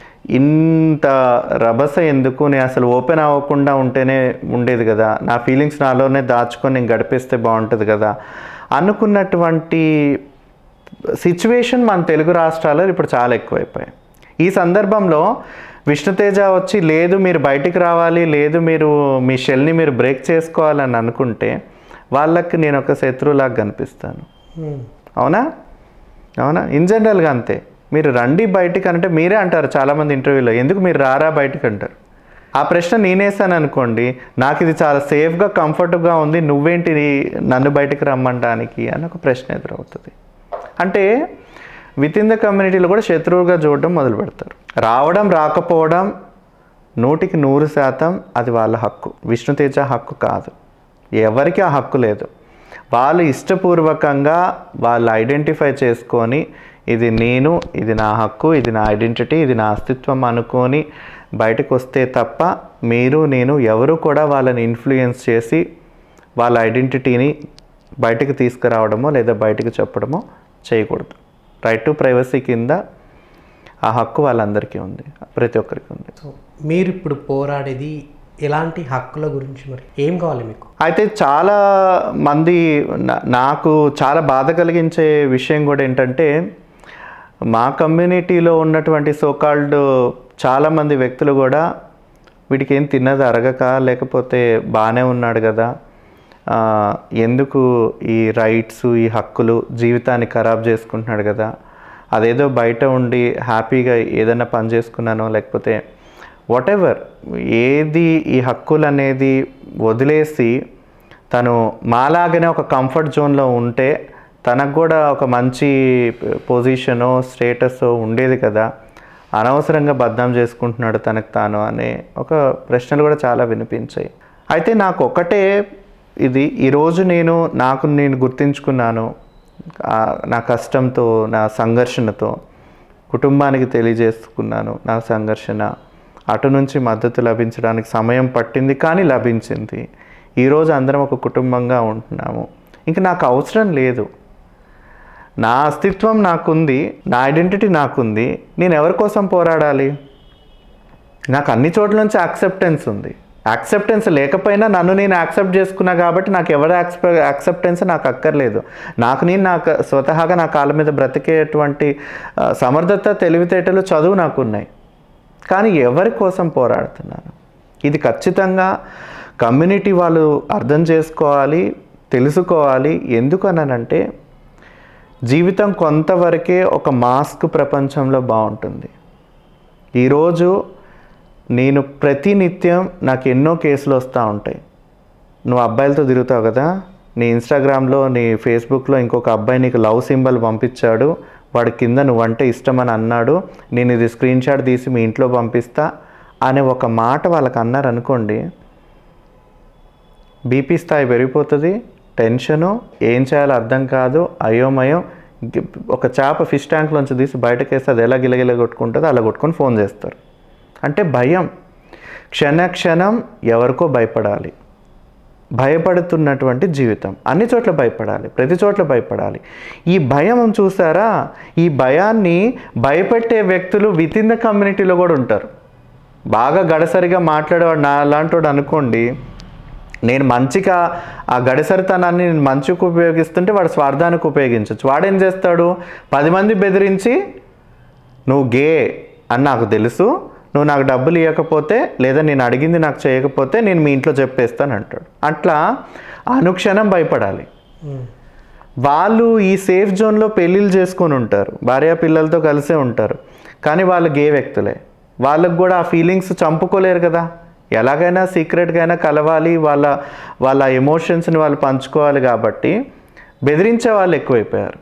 ఇంత రభస ఎందుకు నేను అసలు ఓపెన్ అవ్వకుండా ఉంటేనే ఉండేది కదా నా ఫీలింగ్స్ నాలోనే దాచుకొని నేను గడిపేస్తే బాగుంటుంది కదా అనుకున్నటువంటి సిచ్యువేషన్ మన తెలుగు రాష్ట్రాల్లో ఇప్పుడు చాలా ఎక్కువైపోయాయి ఈ సందర్భంలో విష్ణుతేజ వచ్చి లేదు మీరు బయటికి రావాలి లేదు మీరు మీ షెల్ని మీరు బ్రేక్ చేసుకోవాలని అనుకుంటే వాళ్ళకి నేను ఒక శత్రువులాగా కనిపిస్తాను అవునా అవునా ఇన్ జనరల్గా అంతే మీరు రండి బయటికి అంటే మీరే అంటారు చాలామంది ఇంటర్వ్యూలో ఎందుకు మీరు రారా బయటికి అంటారు ఆ ప్రశ్న నేనేసాను అనుకోండి నాకు ఇది చాలా సేఫ్గా కంఫర్ట్గా ఉంది నువ్వేంటి నన్ను బయటికి రమ్మంటానికి అని ఒక ప్రశ్న ఎదురవుతుంది అంటే విత్ ఇన్ ద కమ్యూనిటీలో కూడా శత్రువుగా చూడడం మొదలు పెడతారు రావడం రాకపోవడం నూటికి నూరు శాతం అది వాళ్ళ హక్కు విష్ణుతేజ హక్కు కాదు ఎవరికి ఆ హక్కు లేదు వాళ్ళు ఇష్టపూర్వకంగా వాళ్ళు ఐడెంటిఫై చేసుకొని ఇది నేను ఇది నా హక్కు ఇది నా ఐడెంటిటీ ఇది నా అస్తిత్వం అనుకొని బయటకు వస్తే తప్ప మీరు నేను ఎవరు కూడా వాళ్ళని ఇన్ఫ్లుయెన్స్ చేసి వాళ్ళ ఐడెంటిటీని బయటకు తీసుకురావడమో లేదా బయటకు చెప్పడమో చేయకూడదు రైట్ టు ప్రైవసీ కింద ఆ హక్కు వాళ్ళందరికీ ఉంది ప్రతి ఒక్కరికి ఉంది సో మీరు ఇప్పుడు పోరాడేది ఎలాంటి హక్కుల గురించి మరి ఏం కావాలి మీకు అయితే చాలా మంది నా- నాకు చాలా బాధ కలిగించే విషయం కూడా ఏంటంటే మా కమ్యూనిటీలో ఉన్నటువంటి సోకాల్డ్ చాలామంది వ్యక్తులు కూడా వీడికి ఏం తిన్నది అరగక లేకపోతే బాగానే ఉన్నాడు కదా ఆ, ఎందుకు ఈ రైట్స్ ఈ హక్కులు జీవితాన్ని ఖరాబ్ చేసుకుంటున్నాడు కదా అదేదో బయట ఉండి హ్యాపీగా ఏదైనా పని చేసుకున్నానో లేకపోతే వాట్ ఎవర్ ఏది ఈ హక్కులు అనేది వదిలేసి తను మాలాగానే ఒక కంఫర్ట్ జోన్లో ఉంటే తనకు కూడా ఒక మంచి పొజిషనో స్టేటస్ ఉండేది కదా అనవసరంగా బద్నాం చేసుకుంటున్నాడు తనకు తాను అనే ఒక ప్రశ్నలు కూడా చాలా వినిపించాయి అయితే నాకు ఒకటే ఇది ఈరోజు నేను నాకు నేను గుర్తించుకున్నాను ఆ, నా కష్టంతో నా సంఘర్షణతో కుటుంబానికి తెలియజేసుకున్నాను నా సంఘర్షణ అటు నుంచి మద్దతు లభించడానికి సమయం పట్టింది కానీ లభించింది ఈరోజు అందరం ఒక కుటుంబంగా ఉంటున్నాము ఇంక నాకు అవసరం లేదు నా అస్తిత్వం నాకుంది నా ఐడెంటిటీ నాకుంది నేను ఎవరి కోసం పోరాడాలి నాకు అన్ని చోట్ల నుంచి యాక్సెప్టెన్స్ ఉంది యాక్సెప్టెన్స్ లేకపోయినా నన్ను నేను యాక్సెప్ట్ చేసుకున్నా కాబట్టి నాకు ఎవరి యాక్సెప్ యాక్సెప్టెన్స్ నాకు అక్కర్లేదు నాకు నేను నాకు స్వతహాగా నా కాళ్ళ మీద బ్రతికేటువంటి ఆ, సమర్థత తెలివితేటలు చదువు నాకు ఉన్నాయి కానీ ఎవరి కోసం పోరాడుతున్నాను ఇది ఖచ్చితంగా కమ్యూనిటీ వాళ్ళు అర్థం చేసుకోవాలి తెలుసుకోవాలి ఎందుకు అనంటే జీవితం కొంతవరకే ఒక మాస్క్ ప్రపంచంలో బాగుంటుంది ఈరోజు నేను ప్రతినిత్యం నాకు ఎన్నో కేసులు వస్తూ ఉంటాయి నువ్వు అబ్బాయిలతో తిరుగుతావు కదా నీ ఇన్స్టాగ్రామ్లో నీ ఫేస్బుక్లో ఇంకొక అబ్బాయి నీకు లవ్ సింబల్ పంపించాడు వాడి కింద నువ్వంటే ఇష్టమని అన్నాడు నేను ఇది స్క్రీన్ షాట్ తీసి మీ ఇంట్లో పంపిస్తా అనే ఒక మాట వాళ్ళకి అన్నారు అనుకోండి బీపీ స్థాయి పెరిగిపోతుంది టెన్షను ఏం చేయాలో అర్థం కాదు అయోమయం గి- ఒక చేప ఫిష్ ట్యాంక్లోంచి తీసి బయటకు వేస్తే అది ఎలా గిలగిల కొట్టుకుంటుందో అలా కొట్టుకొని ఫోన్ చేస్తారు అంటే భయం క్షణ క్షణం ఎవరికో భయపడాలి భయపడుతున్నటువంటి జీవితం అన్ని చోట్ల భయపడాలి ప్రతి చోట్ల భయపడాలి ఈ భయం చూసారా ఈ భయాన్ని భయపెట్టే వ్యక్తులు విత్ ఇన్ ద కమ్యూనిటీలో కూడా ఉంటారు బాగా గడసరిగా మాట్లాడేవాడు నా అలాంటోడు అనుకోండి నేను మంచిగా ఆ గడసరితనాన్ని నేను మంచికి ఉపయోగిస్తుంటే వాడు స్వార్థానికి ఉపయోగించవచ్చు వాడేం చేస్తాడు పది మంది బెదిరించి నువ్వు గే అని నాకు తెలుసు నువ్వు నాకు డబ్బులు ఇవ్వకపోతే లేదా నేను అడిగింది నాకు చేయకపోతే నేను మీ ఇంట్లో చెప్పేస్తాను అంటాడు అట్లా అనుక్షణం భయపడాలి వాళ్ళు ఈ సేఫ్ జోన్లో పెళ్ళిళ్ళు చేసుకొని ఉంటారు భార్య పిల్లలతో కలిసే ఉంటారు కానీ వాళ్ళు గే వ్యక్తులే వాళ్ళకు కూడా ఆ ఫీలింగ్స్ చంపుకోలేరు కదా ఎలాగైనా సీక్రెట్గా అయినా కలవాలి వాళ్ళ వాళ్ళ ఎమోషన్స్ని వాళ్ళు పంచుకోవాలి కాబట్టి బెదిరించే వాళ్ళు ఎక్కువైపోయారు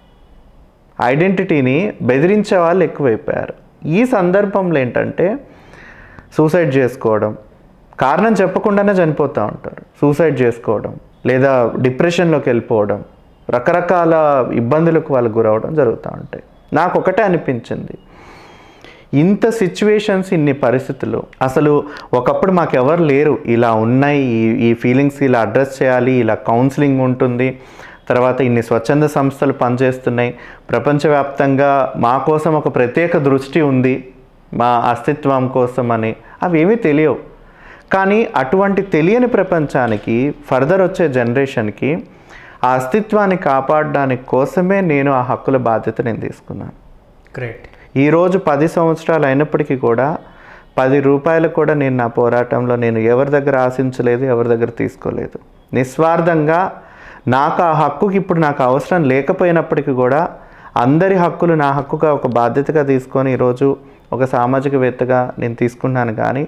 ఐడెంటిటీని బెదిరించే వాళ్ళు ఎక్కువైపోయారు ఈ సందర్భంలో ఏంటంటే సూసైడ్ చేసుకోవడం కారణం చెప్పకుండానే చనిపోతూ ఉంటారు సూసైడ్ చేసుకోవడం లేదా డిప్రెషన్లోకి వెళ్ళిపోవడం రకరకాల ఇబ్బందులకు వాళ్ళు గురవడం జరుగుతూ ఉంటాయి నాకు ఒకటే అనిపించింది ఇంత సిచ్యువేషన్స్ ఇన్ని పరిస్థితులు అసలు ఒకప్పుడు మాకు ఎవరు లేరు ఇలా ఉన్నాయి ఈ ఈ ఫీలింగ్స్ ఇలా అడ్రస్ చేయాలి ఇలా కౌన్సిలింగ్ ఉంటుంది తర్వాత ఇన్ని స్వచ్ఛంద సంస్థలు పనిచేస్తున్నాయి ప్రపంచవ్యాప్తంగా మా కోసం ఒక ప్రత్యేక దృష్టి ఉంది మా అస్తిత్వం కోసం అని అవి ఏమీ తెలియవు కానీ అటువంటి తెలియని ప్రపంచానికి ఫర్దర్ వచ్చే జనరేషన్కి ఆ అస్తిత్వాన్ని కాపాడడానికి కోసమే నేను ఆ హక్కుల బాధ్యత నేను తీసుకున్నాను గ్రేట్ ఈరోజు పది సంవత్సరాలు అయినప్పటికీ కూడా పది రూపాయలు కూడా నేను నా పోరాటంలో నేను ఎవరి దగ్గర ఆశించలేదు ఎవరి దగ్గర తీసుకోలేదు నిస్వార్థంగా నాకు ఆ హక్కుకి ఇప్పుడు నాకు అవసరం లేకపోయినప్పటికీ కూడా అందరి హక్కులు నా హక్కుగా ఒక బాధ్యతగా తీసుకొని ఈరోజు ఒక సామాజికవేత్తగా నేను తీసుకున్నాను కానీ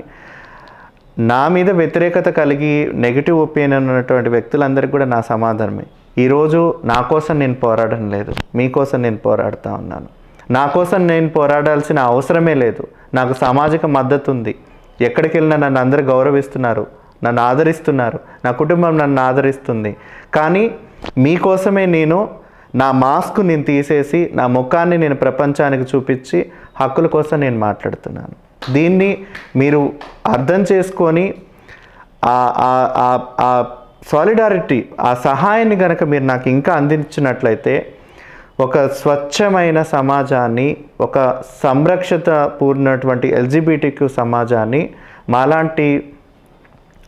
నా మీద వ్యతిరేకత కలిగి నెగిటివ్ ఒపీనియన్ ఉన్నటువంటి వ్యక్తులందరికీ కూడా నా సమాధానమే ఈరోజు నా కోసం నేను పోరాడడం లేదు మీకోసం నేను పోరాడుతూ ఉన్నాను నా కోసం నేను పోరాడాల్సిన అవసరమే లేదు నాకు సామాజిక మద్దతు ఉంది ఎక్కడికి వెళ్ళినా నన్ను అందరూ గౌరవిస్తున్నారు నన్ను ఆదరిస్తున్నారు నా కుటుంబం నన్ను ఆదరిస్తుంది కానీ మీకోసమే నేను నా మాస్క్ నేను తీసేసి నా ముఖాన్ని నేను ప్రపంచానికి చూపించి హక్కుల కోసం నేను మాట్లాడుతున్నాను దీన్ని మీరు అర్థం చేసుకొని ఆ- ఆ- ఆ- ఆ సాలిడారిటీ ఆ సహాయాన్ని కనుక మీరు నాకు ఇంకా అందించినట్లయితే ఒక స్వచ్ఛమైన సమాజాన్ని ఒక సంరక్షత పూర్ణటువంటి ఎల్జిబిటిక్యూ సమాజాన్ని మాలాంటి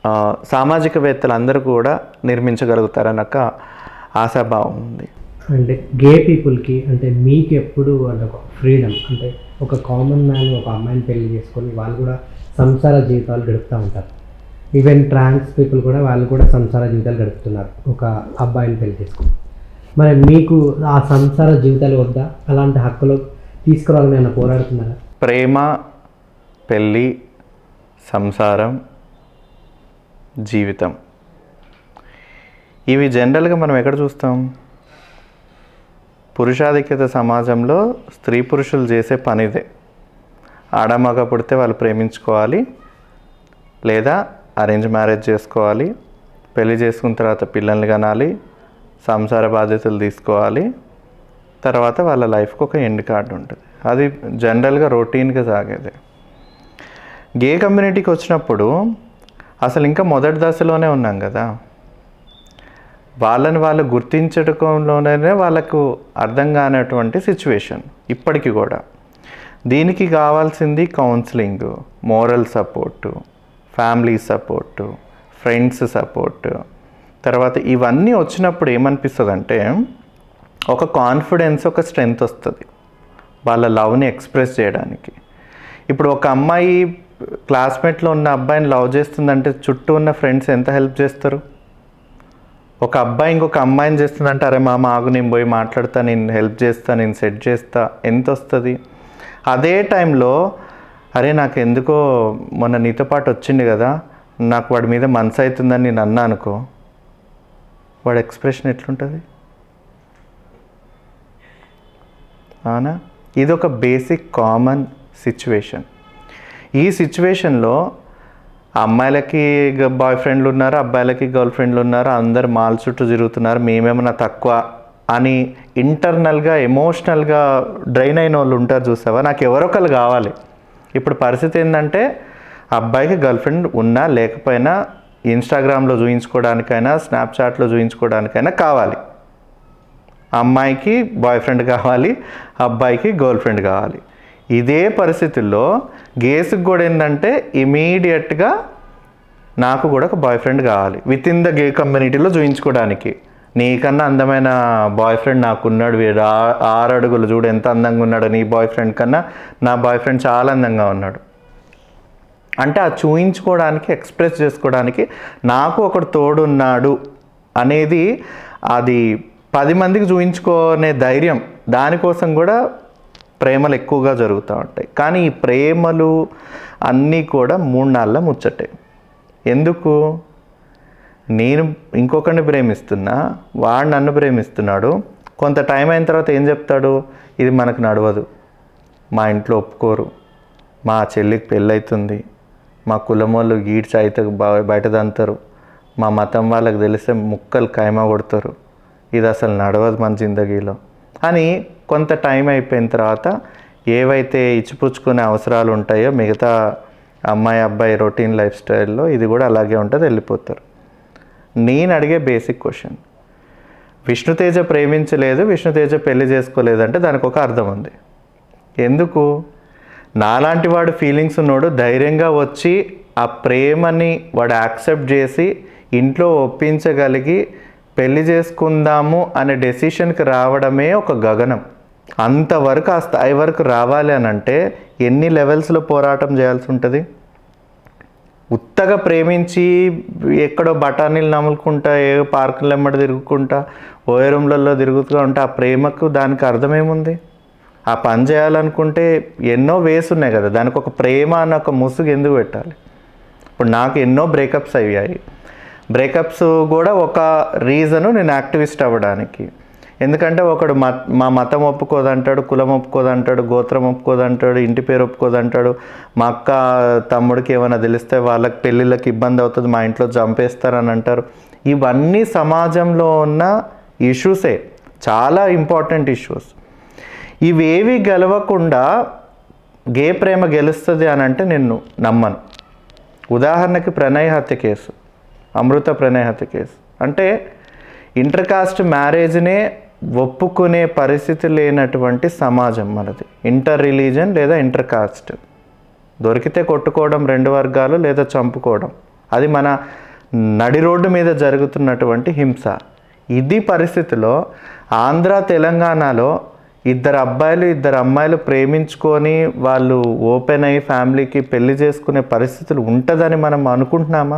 ఆ, సామాజికవేత్తలు అందరూ కూడా నిర్మించగలుగుతారని ఒక ఆశాభావం ఉంది అంటే గే పీపుల్కి అంటే మీకు ఎప్పుడు అంటే ఒక ఫ్రీడమ్ అంటే ఒక కామన్ మ్యాన్ ఒక అమ్మాయిని పెళ్లి చేసుకొని వాళ్ళు కూడా సంసార జీవితాలు గడుపుతూ ఉంటారు ఈవెన్ ట్రాన్స్ పీపుల్ కూడా వాళ్ళు కూడా సంసార జీవితాలు గడుపుతున్నారు ఒక అబ్బాయిని పెళ్లి చేసుకొని మరి మీకు ఆ సంసార జీవితాలు వద్దా అలాంటి హక్కులు తీసుకురావాలని ఏమైనా పోరాడుతున్నారా ప్రేమ పెళ్ళి సంసారం జీవితం ఇవి జనరల్గా మనం ఎక్కడ చూస్తాం పురుషాధిక్యత సమాజంలో స్త్రీ పురుషులు చేసే పనిదే ఆడమగ పుడితే వాళ్ళు ప్రేమించుకోవాలి లేదా అరేంజ్ మ్యారేజ్ చేసుకోవాలి పెళ్లి చేసుకున్న తర్వాత పిల్లల్ని కనాలి సంసార బాధ్యతలు తీసుకోవాలి తర్వాత వాళ్ళ లైఫ్కి ఒక ఎండ్ కార్డు ఉంటుంది అది జనరల్గా రొటీన్గా సాగేది గే కమ్యూనిటీకి వచ్చినప్పుడు అసలు ఇంకా మొదటి దశలోనే ఉన్నాం కదా వాళ్ళని వాళ్ళు గుర్తించడంలోనే వాళ్ళకు అర్థం కానటువంటి సిచ్యువేషన్ ఇప్పటికీ కూడా దీనికి కావాల్సింది counselling moral support family support friends support తర్వాత ఇవన్నీ వచ్చినప్పుడు ఏమనిపిస్తుంది అంటే ఒక కాన్ఫిడెన్స్ ఒక స్ట్రెంగ్త్ వస్తుంది వాళ్ళ లవ్ని ఎక్స్ప్రెస్ చేయడానికి ఇప్పుడు ఒక అమ్మాయి క్లాస్మేట్లో ఉన్న అబ్బాయిని లవ్ చేస్తుందంటే చుట్టూ ఉన్న ఫ్రెండ్స్ ఎంత హెల్ప్ చేస్తారు ఒక అబ్బాయి ఇంకొక అమ్మాయిని చేస్తుందంటే అరే మామ ఆగు నేను పోయి మాట్లాడతా నేను హెల్ప్ చేస్తా నేను సెట్ చేస్తా ఎంత వస్తుంది అదే టైంలో అరే నాకు ఎందుకో మొన్న నీతో పాటు వచ్చింది కదా నాకు వాడి మీద మనసు అవుతుందని నేను అన్నా అనుకో వాడి ఎక్స్ప్రెషన్ ఎట్లుంటుంది అవునా ఇది ఒక బేసిక్ కామన్ సిచ్యువేషన్ ఈ సిచ్యువేషన్లో అమ్మాయిలకి బాయ్ ఫ్రెండ్లు ఉన్నారు అబ్బాయిలకి గర్ల్ ఫ్రెండ్లు ఉన్నారు అందరు మాల్ చుట్టూ తిరుగుతున్నారు మేమేమన్నా తక్కువ అని ఇంటర్నల్గా ఎమోషనల్గా డ్రైన్ అయిన వాళ్ళు ఉంటారు చూసావా నాకు ఎవరొకరు కావాలి ఇప్పుడు పరిస్థితి ఏంటంటే అబ్బాయికి గర్ల్ ఫ్రెండ్ ఉన్నా లేకపోయినా ఇన్స్టాగ్రామ్లో చూయించుకోవడానికైనా స్నాప్చాట్లో చూయించుకోవడానికైనా కావాలి అమ్మాయికి బాయ్ ఫ్రెండ్ కావాలి అబ్బాయికి గర్ల్ ఫ్రెండ్ కావాలి ఇదే పరిస్థితుల్లో గేస్కి కూడా ఏంటంటే ఇమీడియట్గా నాకు కూడా ఒక బాయ్ ఫ్రెండ్ కావాలి విత్ ఇన్ ద గే కమ్యూనిటీలో చూయించుకోవడానికి నీకన్నా అందమైన బాయ్ ఫ్రెండ్ నాకున్నాడు వీడు ఆ- ఆరు అడుగులు చూడు ఎంత అందంగా ఉన్నాడు నీ బాయ్ ఫ్రెండ్ కన్నా నా బాయ్ ఫ్రెండ్ చాలా అందంగా ఉన్నాడు అంటే ఆ చూయించుకోవడానికి ఎక్స్ప్రెస్ చేసుకోవడానికి నాకు ఒకడు తోడున్నాడు అనేది అది పది మందికి చూయించుకునే ధైర్యం దానికోసం కూడా ప్రేమలు ఎక్కువగా జరుగుతూ ఉంటాయి కానీ ఈ ప్రేమలు అన్నీ కూడా మూడు నాళ్ళ ముచ్చటే ఎందుకు నేను ఇంకొకరిని ప్రేమిస్తున్నా వాడు నన్ను ప్రేమిస్తున్నాడు కొంత టైం అయిన తర్వాత ఏం చెప్తాడు ఇది మనకు నడవదు మా ఇంట్లో ఒప్పుకోరు మా చెల్లికి పెళ్ళవుతుంది మా కులం వాళ్ళు గీడ్చి అయితే బా- బయట దంతారు మా మతం వాళ్ళకి తెలిస్తే ముక్కలు ఖైమా కొడతారు ఇది అసలు నడవదు మన జిందగీలో అని కొంత టైం అయిపోయిన తర్వాత ఏవైతే ఇచ్చిపుచ్చుకునే అవసరాలు ఉంటాయో మిగతా అమ్మాయి అబ్బాయి రొటీన్ లైఫ్ స్టైల్లో ఇది కూడా అలాగే ఉంటుంది వెళ్ళిపోతారు నేను అడిగే బేసిక్ క్వశ్చన్ విష్ణుతేజ ప్రేమించలేదు విష్ణుతేజ పెళ్లి చేసుకోలేదు అంటే దానికి ఒక అర్థం ఉంది ఎందుకు నాలాంటి వాడు ఫీలింగ్స్ ఉన్నోడు ధైర్యంగా వచ్చి ఆ ప్రేమని వాడు యాక్సెప్ట్ చేసి ఇంట్లో ఒప్పించగలిగి పెళ్లి చేసుకుందాము అనే డెసిషన్కి రావడమే ఒక గగనం అంతవరకు ఆ స్థాయి వరకు రావాలి అని అంటే ఎన్ని లెవెల్స్లో పోరాటం చేయాల్సి ఉంటుంది ఉత్తగా ప్రేమించి ఎక్కడో బఠానీలు నములుకుంటా ఏ పార్కులు ఎమ్మడి తిరుగుకుంటా ఓయరంలలో తిరుగుతూ ఉంటే ఆ ప్రేమకు దానికి అర్థమేముంది ఆ పని చేయాలనుకుంటే ఎన్నో వేస్ ఉన్నాయి కదా దానికి ఒక ప్రేమ అన్న ఒక ముసుగు ఎందుకు పెట్టాలి ఇప్పుడు నాకు ఎన్నో బ్రేకప్స్ అయ్యాయి బ్రేకప్స్ కూడా ఒక రీజను నేను యాక్టివిస్ట్ అవ్వడానికి ఎందుకంటే ఒకడు మత మా మతం ఒప్పుకోదంటాడు కులం ఒప్పుకోదంటాడు గోత్రం ఒప్పుకోదంటాడు ఇంటి పేరు ఒప్పుకోదంటాడు మా అక్క తమ్ముడికి ఏమైనా తెలిస్తే వాళ్ళకి పెళ్ళిళ్ళకి ఇబ్బంది అవుతుంది మా ఇంట్లో చంపేస్తారని అంటారు ఇవన్నీ సమాజంలో ఉన్న ఇష్యూసే చాలా ఇంపార్టెంట్ ఇష్యూస్ ఇవేవి గెలవకుండా గే ప్రేమ గెలుస్తుంది అని అంటే నేను నమ్మను ఉదాహరణకి ప్రణయ్ హత్య కేసు అమృత ప్రణయ్ హత్య కేసు అంటే ఇంటర్ కాస్ట్ మ్యారేజ్నే ఒప్పుకునే పరిస్థితి లేనటువంటి సమాజం మనది ఇంటర్ రిలీజన్ లేదా ఇంటర్ కాస్ట్ దొరికితే కొట్టుకోవడం రెండు వర్గాలు లేదా చంపుకోవడం అది మన నడి రోడ్డు మీద జరుగుతున్నటువంటి హింస ఇది పరిస్థితిలో ఆంధ్ర తెలంగాణలో ఇద్దరు అబ్బాయిలు ఇద్దరు అమ్మాయిలు ప్రేమించుకొని వాళ్ళు ఓపెన్ అయ్యి ఫ్యామిలీకి పెళ్లి చేసుకునే పరిస్థితులు ఉంటుందని మనం అనుకుంటున్నామా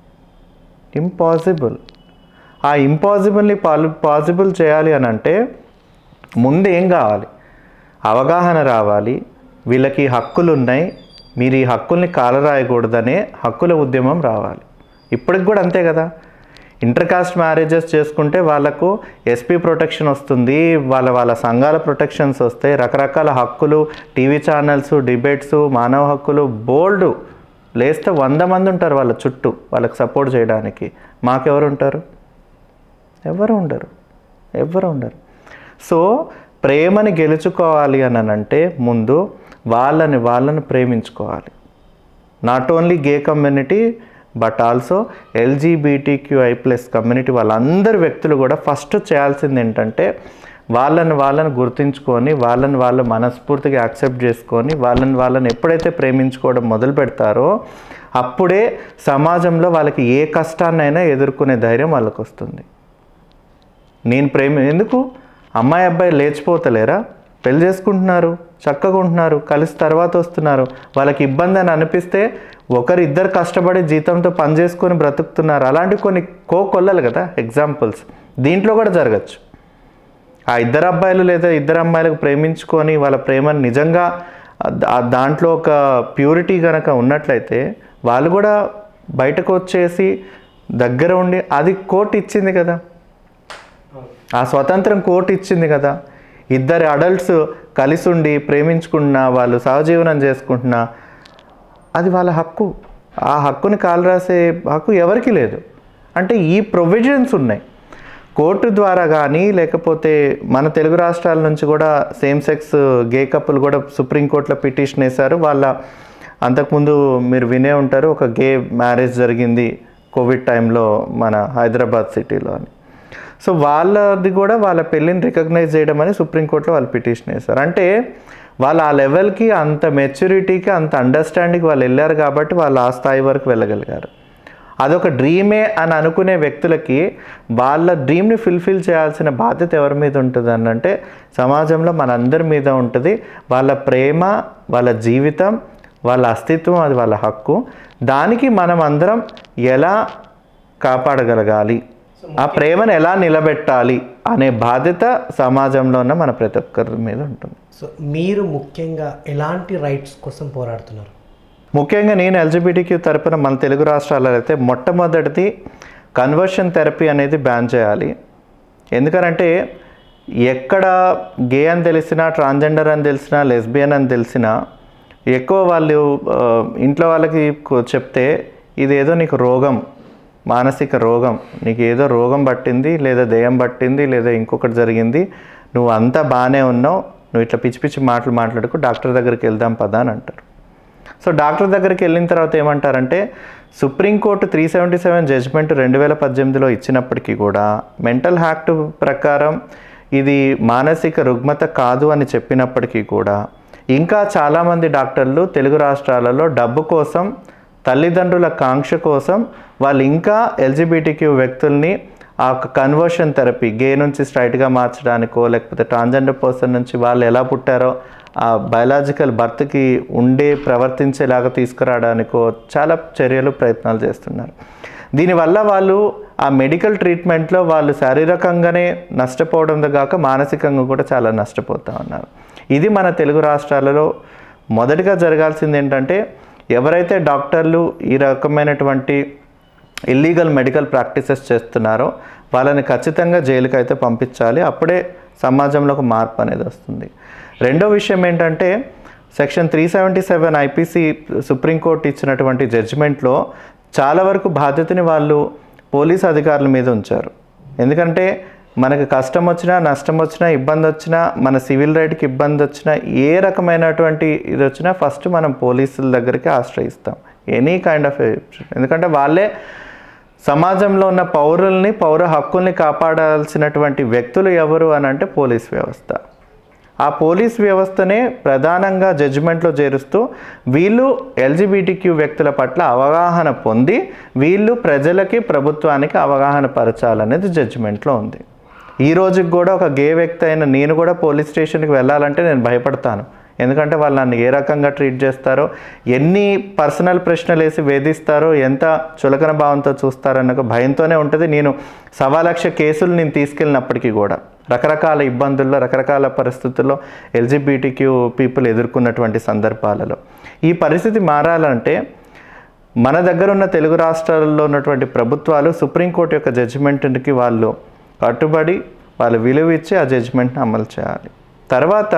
ఇంపాసిబుల్ ఆ ఇంపాసిబుల్ని పాలు పాసిబుల్ చేయాలి అని అంటే ముందు ఏం కావాలి అవగాహన రావాలి వీళ్ళకి హక్కులు ఉన్నాయి మీరు ఈ హక్కుల్ని కాలరాయకూడదనే హక్కుల ఉద్యమం రావాలి ఇప్పటికి కూడా అంతే కదా ఇంటర్ కాస్ట్ మ్యారేజెస్ చేసుకుంటే వాళ్ళకు ఎస్పీ ప్రొటెక్షన్ వస్తుంది వాళ్ళ వాళ్ళ సంఘాల ప్రొటెక్షన్స్ వస్తాయి రకరకాల హక్కులు టీవీ ఛానల్స్ డిబేట్స్ మానవ హక్కులు బోల్డ్ లేస్తే వంద మంది ఉంటారు వాళ్ళ చుట్టూ వాళ్ళకి సపోర్ట్ చేయడానికి మాకెవరు ఉంటారు ఎవరు ఉండరు ఎవరు ఉండరు సో ప్రేమని గెలుచుకోవాలి అని అంటే ముందు వాళ్ళని వాళ్ళని ప్రేమించుకోవాలి not only gay community but also LGBTQI plus community వాళ్ళందరి వ్యక్తులు కూడా ఫస్ట్ చేయాల్సింది ఏంటంటే వాళ్ళని వాళ్ళని గుర్తించుకొని వాళ్ళని వాళ్ళ మనస్ఫూర్తిగా యాక్సెప్ట్ చేసుకొని వాళ్ళని వాళ్ళని ఎప్పుడైతే ప్రేమించుకోవడం మొదలు పెడతారో అప్పుడే సమాజంలో వాళ్ళకి ఏ కష్టాన్నైనా ఎదుర్కొనే ధైర్యం వాళ్ళకి వస్తుంది నేను ప్రేమ ఎందుకు అమ్మాయి అబ్బాయి లేచిపోతలేరా పెళ్లి చేసుకుంటున్నారు చక్కగా ఉంటున్నారు కలిసి తర్వాత వస్తున్నారు వాళ్ళకి ఇబ్బంది అని అనిపిస్తే ఒకరు ఇద్దరు కష్టపడి జీతంతో పని చేసుకొని బ్రతుకుతున్నారు అలాంటి కొన్ని కో కొల్లలు కదా ఎగ్జాంపుల్స్ దీంట్లో కూడా జరగచ్చు ఆ ఇద్దరు అబ్బాయిలు లేదా ఇద్దరు అమ్మాయిలకు ప్రేమించుకొని వాళ్ళ ప్రేమను నిజంగా ఆ దాంట్లో ఒక ప్యూరిటీ కనుక ఉన్నట్లయితే వాళ్ళు కూడా బయటకు వచ్చేసి దగ్గర ఉండి అది కోర్టు ఇచ్చింది కదా ఆ స్వతంత్రం కోర్టు ఇచ్చింది కదా ఇద్దరు అడల్ట్స్ కలిసి ఉండి ప్రేమించుకుంటున్నా వాళ్ళు సహజీవనం చేసుకుంటున్నా అది వాళ్ళ హక్కు ఆ హక్కుని కాలు రాసే హక్కు ఎవరికి లేదు అంటే ఈ ప్రొవిజన్స్ ఉన్నాయి కోర్టు ద్వారా కానీ లేకపోతే మన తెలుగు రాష్ట్రాల నుంచి కూడా సేమ్ సెక్స్ గే కప్పులు కూడా సుప్రీంకోర్టులో పిటిషన్ వేశారు వాళ్ళ అంతకుముందు మీరు వినే ఉంటారు ఒక గే మ్యారేజ్ జరిగింది కోవిడ్ టైంలో మన హైదరాబాద్ సిటీలో అని సో వాళ్ళది కూడా వాళ్ళ పెళ్ళిని రికగ్నైజ్ చేయడం అని సుప్రీంకోర్టులో వాళ్ళు పిటిషన్ వేశారు అంటే వాళ్ళు ఆ లెవెల్కి అంత మెచ్యూరిటీకి అంత అండర్స్టాండింగ్ వాళ్ళు వెళ్ళారు కాబట్టి వాళ్ళు ఆ స్థాయి వరకు వెళ్ళగలిగారు అదొక డ్రీమే అని అనుకునే వ్యక్తులకి వాళ్ళ డ్రీమ్ని ఫుల్ఫిల్ చేయాల్సిన బాధ్యత ఎవరి మీద ఉంటుంది అని అంటే సమాజంలో మనందరి మీద ఉంటుంది వాళ్ళ ప్రేమ వాళ్ళ జీవితం వాళ్ళ అస్తిత్వం అది వాళ్ళ హక్కు దానికి మనం అందరం ఎలా కాపాడగలగాలి ఆ ప్రేమను ఎలా నిలబెట్టాలి అనే బాధ్యత సమాజంలో ఉన్న మన ప్రతి ఒక్కరి మీద ఉంటుంది సో మీరు ముఖ్యంగా ఎలాంటి రైట్స్ కోసం పోరాడుతున్నారు ముఖ్యంగా నేను ఎల్జిబిటిక్యూ తరపున మన తెలుగు రాష్ట్రాల్లో అయితే మొట్టమొదటిది కన్వర్షన్ థెరపీ అనేది బ్యాన్ చేయాలి ఎందుకనంటే ఎక్కడ గే అని తెలిసినా ట్రాన్స్జెండర్ అని తెలిసినా లెస్బియన్ అని తెలిసినా ఎక్కువ వాళ్ళు ఆ, ఇంట్లో వాళ్ళకి కు- చెప్తే ఇదేదో నీకు రోగం మానసిక రోగం నీకు ఏదో రోగం పట్టింది లేదా దెయ్యం పట్టింది లేదా ఇంకొకటి జరిగింది నువ్వు అంతా బాగానే ఉన్నావు నువ్వు ఇట్లా పిచ్చి పిచ్చి మాటలు మాట్లాడుకు డాక్టర్ దగ్గరికి వెళ్దాం పదా అని అంటారు సో డాక్టర్ దగ్గరికి వెళ్ళిన తర్వాత ఏమంటారంటే supreme court three seventy seven judgement రెండు వేల పద్దెనిమిదిలో ఇచ్చినప్పటికీ కూడా మెంటల్ యాక్ట్ ప్రకారం ఇది మానసిక రుగ్మత కాదు అని చెప్పినప్పటికీ కూడా ఇంకా చాలామంది డాక్టర్లు తెలుగు రాష్ట్రాలలో డబ్బు కోసం తల్లిదండ్రుల కాంక్ష కోసం వాళ్ళు ఇంకా ఎల్జిబిటిక్యూ వ్యక్తుల్ని ఆ కన్వర్షన్ థెరపీ గే నుంచి స్ట్రైట్గా మార్చడానికో లేకపోతే ట్రాన్స్జెండర్ పర్సన్ నుంచి వాళ్ళు ఎలా పుట్టారో ఆ బయలాజికల్ బర్త్కి ఉండే ప్రవర్తించేలాగా తీసుకురావడానికో చాలా చర్యలు ప్రయత్నాలు చేస్తున్నారు దీనివల్ల వాళ్ళు ఆ మెడికల్ ట్రీట్మెంట్లో వాళ్ళు శారీరకంగానే నష్టపోవడంతో కాక మానసికంగా కూడా చాలా నష్టపోతూ ఉన్నారు ఇది మన తెలుగు రాష్ట్రాలలో మొదటిగా జరగాల్సింది ఏంటంటే ఎవరైతే డాక్టర్లు ఈ రకమైనటువంటి ఇల్లీగల్ మెడికల్ ప్రాక్టీసెస్ చేస్తున్నారో వాళ్ళని ఖచ్చితంగా జైలుకి అయితే పంపించాలి అప్పుడే సమాజంలో ఒక మార్పు అనేది వస్తుంది రెండో విషయం ఏంటంటే section three seventy seven IPC supreme court ఇచ్చినటువంటి జడ్జిమెంట్లో చాలా వరకు బాధ్యతని వాళ్ళు పోలీస్ అధికారుల మీద ఉంచారు ఎందుకంటే మనకి కష్టం వచ్చినా నష్టం వచ్చినా ఇబ్బంది వచ్చినా మన సివిల్ రైట్కి ఇబ్బంది వచ్చినా ఏ రకమైనటువంటి ఇది వచ్చినా ఫస్ట్ మనం పోలీసుల దగ్గరికి ఆశ్రయిస్తాం ఎనీ కైండ్ ఆఫ్ ఎందుకంటే వాళ్ళే సమాజంలో ఉన్న పౌరుల్ని పౌర హక్కుల్ని కాపాడాల్సినటువంటి వ్యక్తులు ఎవరు అని అంటే పోలీస్ వ్యవస్థ ఆ పోలీస్ వ్యవస్థనే ప్రధానంగా జడ్జిమెంట్లో చేరుస్తూ వీళ్ళు ఎల్జిబిటిక్యూ వ్యక్తుల పట్ల అవగాహన పొంది వీళ్ళు ప్రజలకి ప్రభుత్వానికి అవగాహన పరచాలనేది జడ్జిమెంట్లో ఉంది ఈ రోజుకి కూడా ఒక గే వ్యక్తి అయిన నేను కూడా పోలీస్ స్టేషన్కి వెళ్ళాలంటే నేను భయపడతాను ఎందుకంటే వాళ్ళు నన్ను ఏ రకంగా ట్రీట్ చేస్తారో ఎన్ని పర్సనల్ ప్రశ్నలు వేసి వేధిస్తారో ఎంత చులకన భావంతో చూస్తారన్న ఒక భయంతోనే ఉంటుంది నేను సవా లక్ష కేసులు నేను తీసుకెళ్ళినప్పటికీ కూడా రకరకాల ఇబ్బందుల్లో రకరకాల పరిస్థితుల్లో ఎల్జిబిటిక్యూ పీపుల్ ఎదుర్కొన్నటువంటి సందర్భాలలో ఈ పరిస్థితి మారాలంటే మన దగ్గర ఉన్న తెలుగు రాష్ట్రాల్లో ఉన్నటువంటి ప్రభుత్వాలు సుప్రీంకోర్టు యొక్క జడ్జిమెంట్కి వాళ్ళు కట్టుబడి వాళ్ళు విలువ ఇచ్చి ఆ జడ్జిమెంట్ని అమలు చేయాలి తర్వాత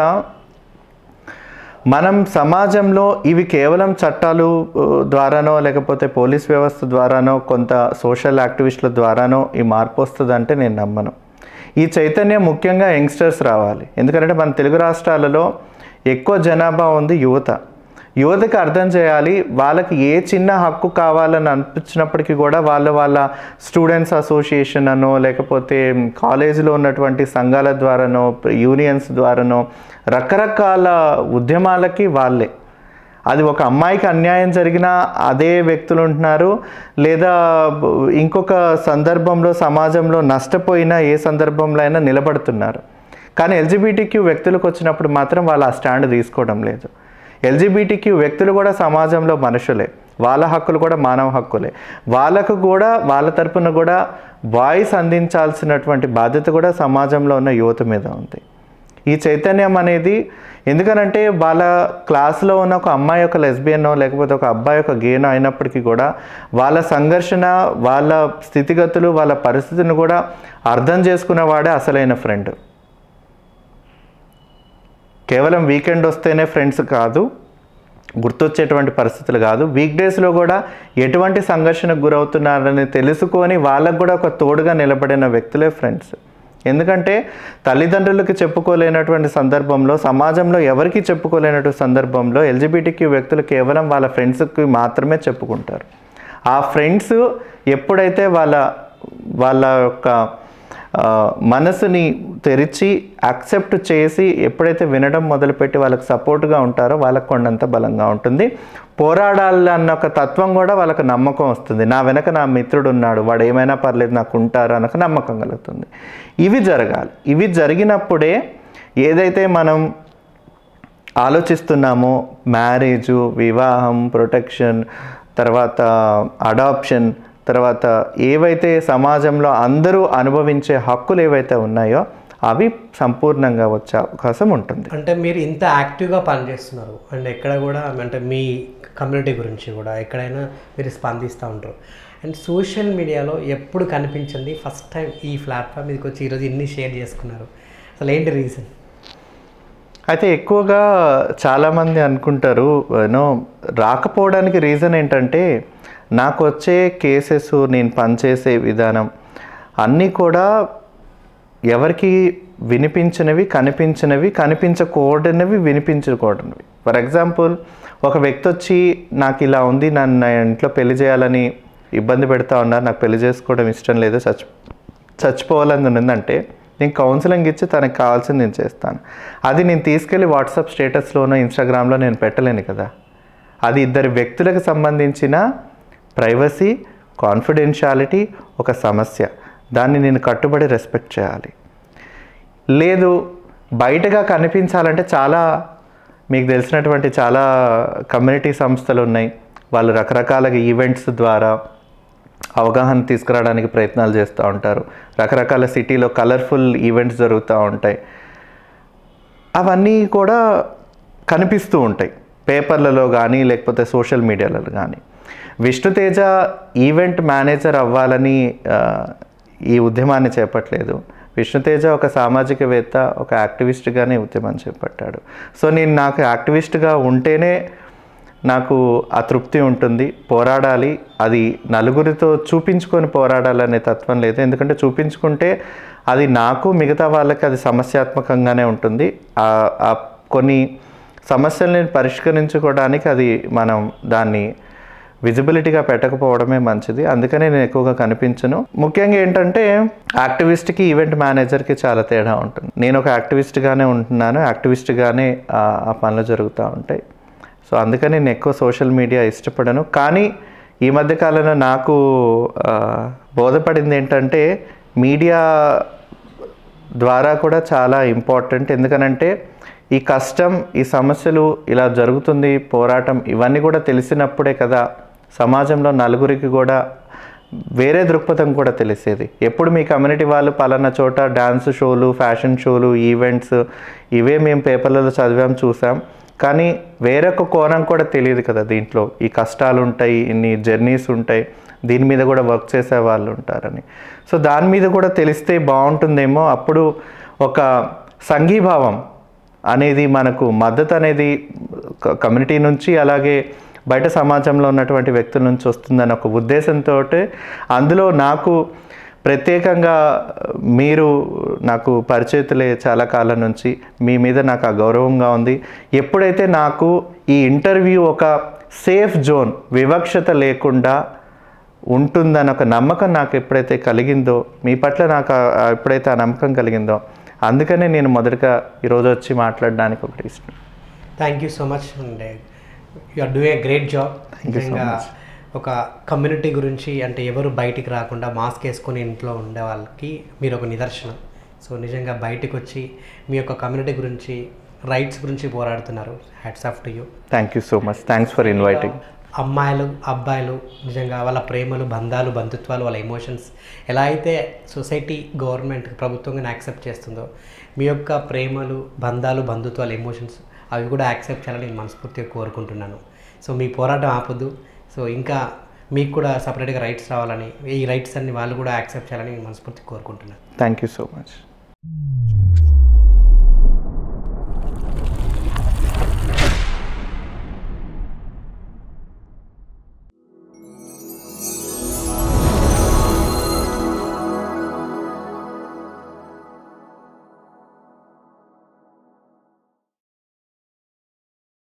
మనం సమాజంలో ఇవి కేవలం చట్టాలు ఆ, ద్వారానో లేకపోతే పోలీస్ వ్యవస్థ ద్వారానో కొంత సోషల్ యాక్టివిస్టుల ద్వారానో ఈ మార్పు వస్తుందంటే నేను నమ్మను ఈ చైతన్యం ముఖ్యంగా యంగ్స్టర్స్ రావాలి ఎందుకంటే మన తెలుగు రాష్ట్రాలలో ఎక్కువ జనాభా ఉంది యువత యువతకి అర్థం చేయాలి వాళ్ళకి ఏ చిన్న హక్కు కావాలని అనిపించినప్పటికీ కూడా వాళ్ళు వాళ్ళ స్టూడెంట్స్ అసోసియేషన్ అనో లేకపోతే కాలేజీలో ఉన్నటువంటి సంఘాల ద్వారానో యూనియన్స్ ద్వారానో రకరకాల ఉద్యమాలకి వాళ్ళే అది ఒక అమ్మాయికి అన్యాయం జరిగినా అదే వ్యక్తులు ఉంటున్నారు లేదా బ- ఇంకొక సందర్భంలో సమాజంలో నష్టపోయినా ఏ సందర్భంలో అయినా నిలబడుతున్నారు కానీ ఎల్జిబిటిక్యూ వ్యక్తులకు వచ్చినప్పుడు మాత్రం వాళ్ళు ఆ స్టాండ్ తీసుకోవడం లేదు ఎల్జిబిటిక్యూ వ్యక్తులు కూడా సమాజంలో మనుషులే వాళ్ళ హక్కులు కూడా మానవ హక్కులే వాళ్ళకు కూడా వాళ్ళ తరపున కూడా వాయిస్ అందించాల్సినటువంటి బాధ్యత కూడా సమాజంలో ఉన్న యువత మీద ఉంది ఈ చైతన్యం అనేది ఎందుకనంటే వాళ్ళ క్లాస్లో ఉన్న ఒక అమ్మాయి ఒక లెస్బియనో లేకపోతే ఒక అబ్బాయి ఒక గేనో అయినప్పటికీ కూడా వాళ్ళ సంఘర్షణ వాళ్ళ స్థితిగతులు వాళ్ళ పరిస్థితిని కూడా అర్థం చేసుకునేవాడే అసలైన ఫ్రెండ్ కేవలం వీకెండ్ వస్తేనే ఫ్రెండ్స్ కాదు గుర్తొచ్చేటువంటి పరిస్థితులు కాదు వీక్ డేస్లో కూడా ఎటువంటి సంఘర్షణకు గురవుతున్నారని తెలుసుకొని వాళ్ళకు కూడా ఒక తోడుగా నిలబడిన వ్యక్తులే ఫ్రెండ్స్ ఎందుకంటే తల్లిదండ్రులకి చెప్పుకోలేనటువంటి సందర్భంలో సమాజంలో ఎవరికి చెప్పుకోలేనటువంటి సందర్భంలో ఎల్జిబిటిక్యూ వ్యక్తులు కేవలం వాళ్ళ ఫ్రెండ్స్కి మాత్రమే చెప్పుకుంటారు ఆ ఫ్రెండ్స్ ఎప్పుడైతే వాళ్ళ వాళ్ళ యొక్క ఆ, మనసుని తెరిచి యాక్సెప్ట్ చేసి ఎప్పుడైతే వినడం మొదలుపెట్టి వాళ్ళకి సపోర్ట్గా ఉంటారో వాళ్ళకు కొండంత బలంగా ఉంటుంది పోరాడాలి అన్న ఒక తత్వం కూడా వాళ్ళకి నమ్మకం వస్తుంది నా వెనక నా మిత్రుడు ఉన్నాడు వాడు ఏమైనా పర్లేదు నాకు ఉంటారు అన్న ఒక నమ్మకం కలుగుతుంది ఇవి జరగాలి ఇవి జరిగినప్పుడే ఏదైతే మనం ఆలోచిస్తున్నామో మ్యారేజు వివాహం ప్రొటెక్షన్ తర్వాత అడాప్షన్ తర్వాత ఏవైతే సమాజంలో అందరూ అనుభవించే హక్కులు ఏవైతే ఉన్నాయో అవి సంపూర్ణంగా వచ్చే అవకాశం ఉంటుంది అంటే మీరు ఇంత యాక్టివ్గా పనిచేస్తున్నారు అండ్ ఎక్కడ కూడా అంటే మీ కమ్యూనిటీ గురించి కూడా ఎక్కడైనా మీరు స్పందిస్తూ ఉంటారు అండ్ సోషల్ మీడియాలో ఎప్పుడు కనిపించింది ఫస్ట్ టైం ఈ ప్లాట్ఫామ్ మీదకి వచ్చి ఈరోజు ఇన్ని షేర్ చేసుకున్నారు అసలు ఏంటి రీజన్ అయితే ఎక్కువగా చాలామంది అనుకుంటారు యూనో రాకపోవడానికి రీజన్ ఏంటంటే నాకు వచ్చే కేసెస్ నేను పనిచేసే విధానం అన్నీ కూడా ఎవరికి వినిపించినవి కనిపించినవి కనిపించకూడనివి వినిపించకూడనివి ఫర్ ఎగ్జాంపుల్ ఒక వ్యక్తి వచ్చి నాకు ఇలా ఉంది నన్ను నా ఇంట్లో పెళ్లి చేయాలని ఇబ్బంది పెడతా ఉన్నారు నాకు పెళ్లి చేసుకోవడం ఇష్టం లేదు చచ్చి చచ్చిపోవాలని ఉందంటే నేను కౌన్సిలింగ్ ఇచ్చి తనకు కావాల్సింది నేను చేస్తాను అది నేను తీసుకెళ్ళి వాట్సాప్ స్టేటస్లోనో ఇన్స్టాగ్రామ్లో నేను పెట్టలేను కదా అది ఇద్దరు వ్యక్తులకు సంబంధించిన ప్రైవసీ కాన్ఫిడెన్షియాలిటీ ఒక సమస్య దాన్ని నేను కట్టుబడి రెస్పెక్ట్ చేయాలి లేదు బయటగా కనిపించాలంటే చాలా మీకు తెలిసినటువంటి చాలా కమ్యూనిటీ సంస్థలు ఉన్నాయి వాళ్ళు రకరకాలుగా ఈవెంట్స్ ద్వారా అవగాహన తీసుకురావడానికి ప్రయత్నాలు చేస్తూ ఉంటారు రకరకాల సిటీలో కలర్ఫుల్ ఈవెంట్స్ జరుగుతూ ఉంటాయి అవన్నీ కూడా కనిపిస్తూ ఉంటాయి పేపర్లలో కానీ లేకపోతే సోషల్ మీడియాలలో కానీ విష్ణుతేజ ఈవెంట్ మేనేజర్ అవ్వాలని ఆ, ఈ ఉద్యమాన్ని చేపట్టలేదు విష్ణుతేజ ఒక సామాజికవేత్త ఒక యాక్టివిస్ట్గానే ఉద్యమం చేపట్టాడు సో నేను నాకు యాక్టివిస్ట్గా ఉంటేనే నాకు ఆ తృప్తి ఉంటుంది పోరాడాలి అది నలుగురితో చూపించుకొని పోరాడాలనే తత్వం లేదు ఎందుకంటే చూపించుకుంటే అది నాకు మిగతా వాళ్ళకి అది సమస్యాత్మకంగానే ఉంటుంది ఆ- ఆ కొన్ని సమస్యల్ని పరిష్కరించుకోవడానికి అది మనం దాన్ని విజిబిలిటీగా పెట్టకపోవడమే మంచిది అందుకనే నేను ఎక్కువగా కనిపించను ముఖ్యంగా ఏంటంటే యాక్టివిస్ట్కి ఈవెంట్ మేనేజర్కి చాలా తేడా ఉంటుంది నేను ఒక యాక్టివిస్ట్గానే ఉంటున్నాను యాక్టివిస్ట్గానే ఆ ఆ పనులు జరుగుతూ ఉంటాయి సో అందుకని నేను ఎక్కువ సోషల్ మీడియా ఇష్టపడను కానీ ఈ మధ్య కాలంలో నాకు ఆ, బోధపడింది ఏంటంటే మీడియా ద్వారా కూడా చాలా ఇంపార్టెంట్ ఎందుకనంటే ఈ కష్టం ఈ సమస్యలు ఇలా జరుగుతుంది పోరాటం ఇవన్నీ కూడా తెలిసినప్పుడే కదా సమాజంలో నలుగురికి కూడా వేరే దృక్పథం కూడా తెలిసేది ఎప్పుడు మీ కమ్యూనిటీ వాళ్ళు పలానా చోట డ్యాన్స్ షోలు ఫ్యాషన్ షోలు ఈవెంట్స్ ఇవే మేము పేపర్లలో చదివాం చూసాం కానీ వేరొక కోణం కూడా తెలియదు కదా దీంట్లో ఈ కష్టాలు ఉంటాయి ఇన్ని జర్నీస్ ఉంటాయి దీని మీద కూడా వర్క్ చేసే వాళ్ళు ఉంటారని సో దాని మీద కూడా తెలిస్తే బాగుంటుందేమో అప్పుడు ఒక సంఘీభావం అనేది మనకు మద్దతు అనేది క- కమ్యూనిటీ నుంచి అలాగే బయట సమాజంలో ఉన్నటువంటి వ్యక్తుల నుంచి వస్తుందని ఒక ఉద్దేశంతో అందులో నాకు ప్రత్యేకంగా మీరు నాకు పరిచయితులే చాలా కాలం నుంచి మీ మీద నాకు ఆ గౌరవంగా ఉంది ఎప్పుడైతే నాకు ఈ ఇంటర్వ్యూ ఒక సేఫ్ జోన్ వివక్షత లేకుండా ఉంటుందని ఒక నమ్మకం నాకు ఎప్పుడైతే కలిగిందో మీ పట్ల నాకు ఆ- ఆ ఎప్పుడైతే ఆ నమ్మకం కలిగిందో అందుకనే నేను మొదటగా ఈరోజు వచ్చి మాట్లాడడానికి ఒకటి ఇష్టం thank you so much and you are doing great job Thank you so నిజంగా much. ఒక కమ్యూనిటీ గురించి అంటే ఎవరు బయటికి రాకుండా మాస్క్ వేసుకొని ఇంట్లో ఉండే వాళ్ళకి మీరు ఒక నిదర్శనం సో నిజంగా బయటకు వచ్చి మీ యొక్క కమ్యూనిటీ గురించి రైట్స్ గురించి పోరాడుతున్నారు hats off to you thank you so much thanks for inviting అమ్మాయిలు అబ్బాయిలు నిజంగా వాళ్ళ ప్రేమలు బంధాలు బంధుత్వాలు వాళ్ళ ఎమోషన్స్ ఎలా అయితే సొసైటీ గవర్నమెంట్ ప్రభుత్వంగా యాక్సెప్ట్ చేస్తుందో మీ యొక్క ప్రేమలు బంధాలు బంధుత్వాలు ఎమోషన్స్ అవి కూడా యాక్సెప్ట్ చేయాలని నేను మనస్ఫూర్తిగా కోరుకుంటున్నాను సో మీ పోరాటం ఆపొద్దు సో ఇంకా మీకు కూడా సపరేట్గా రైట్స్ రావాలని ఈ రైట్స్ అన్ని వాళ్ళు కూడా యాక్సెప్ట్ చేయాలని నేను మనస్ఫూర్తిగా కోరుకుంటున్నాను థ్యాంక్ యూ సో మచ్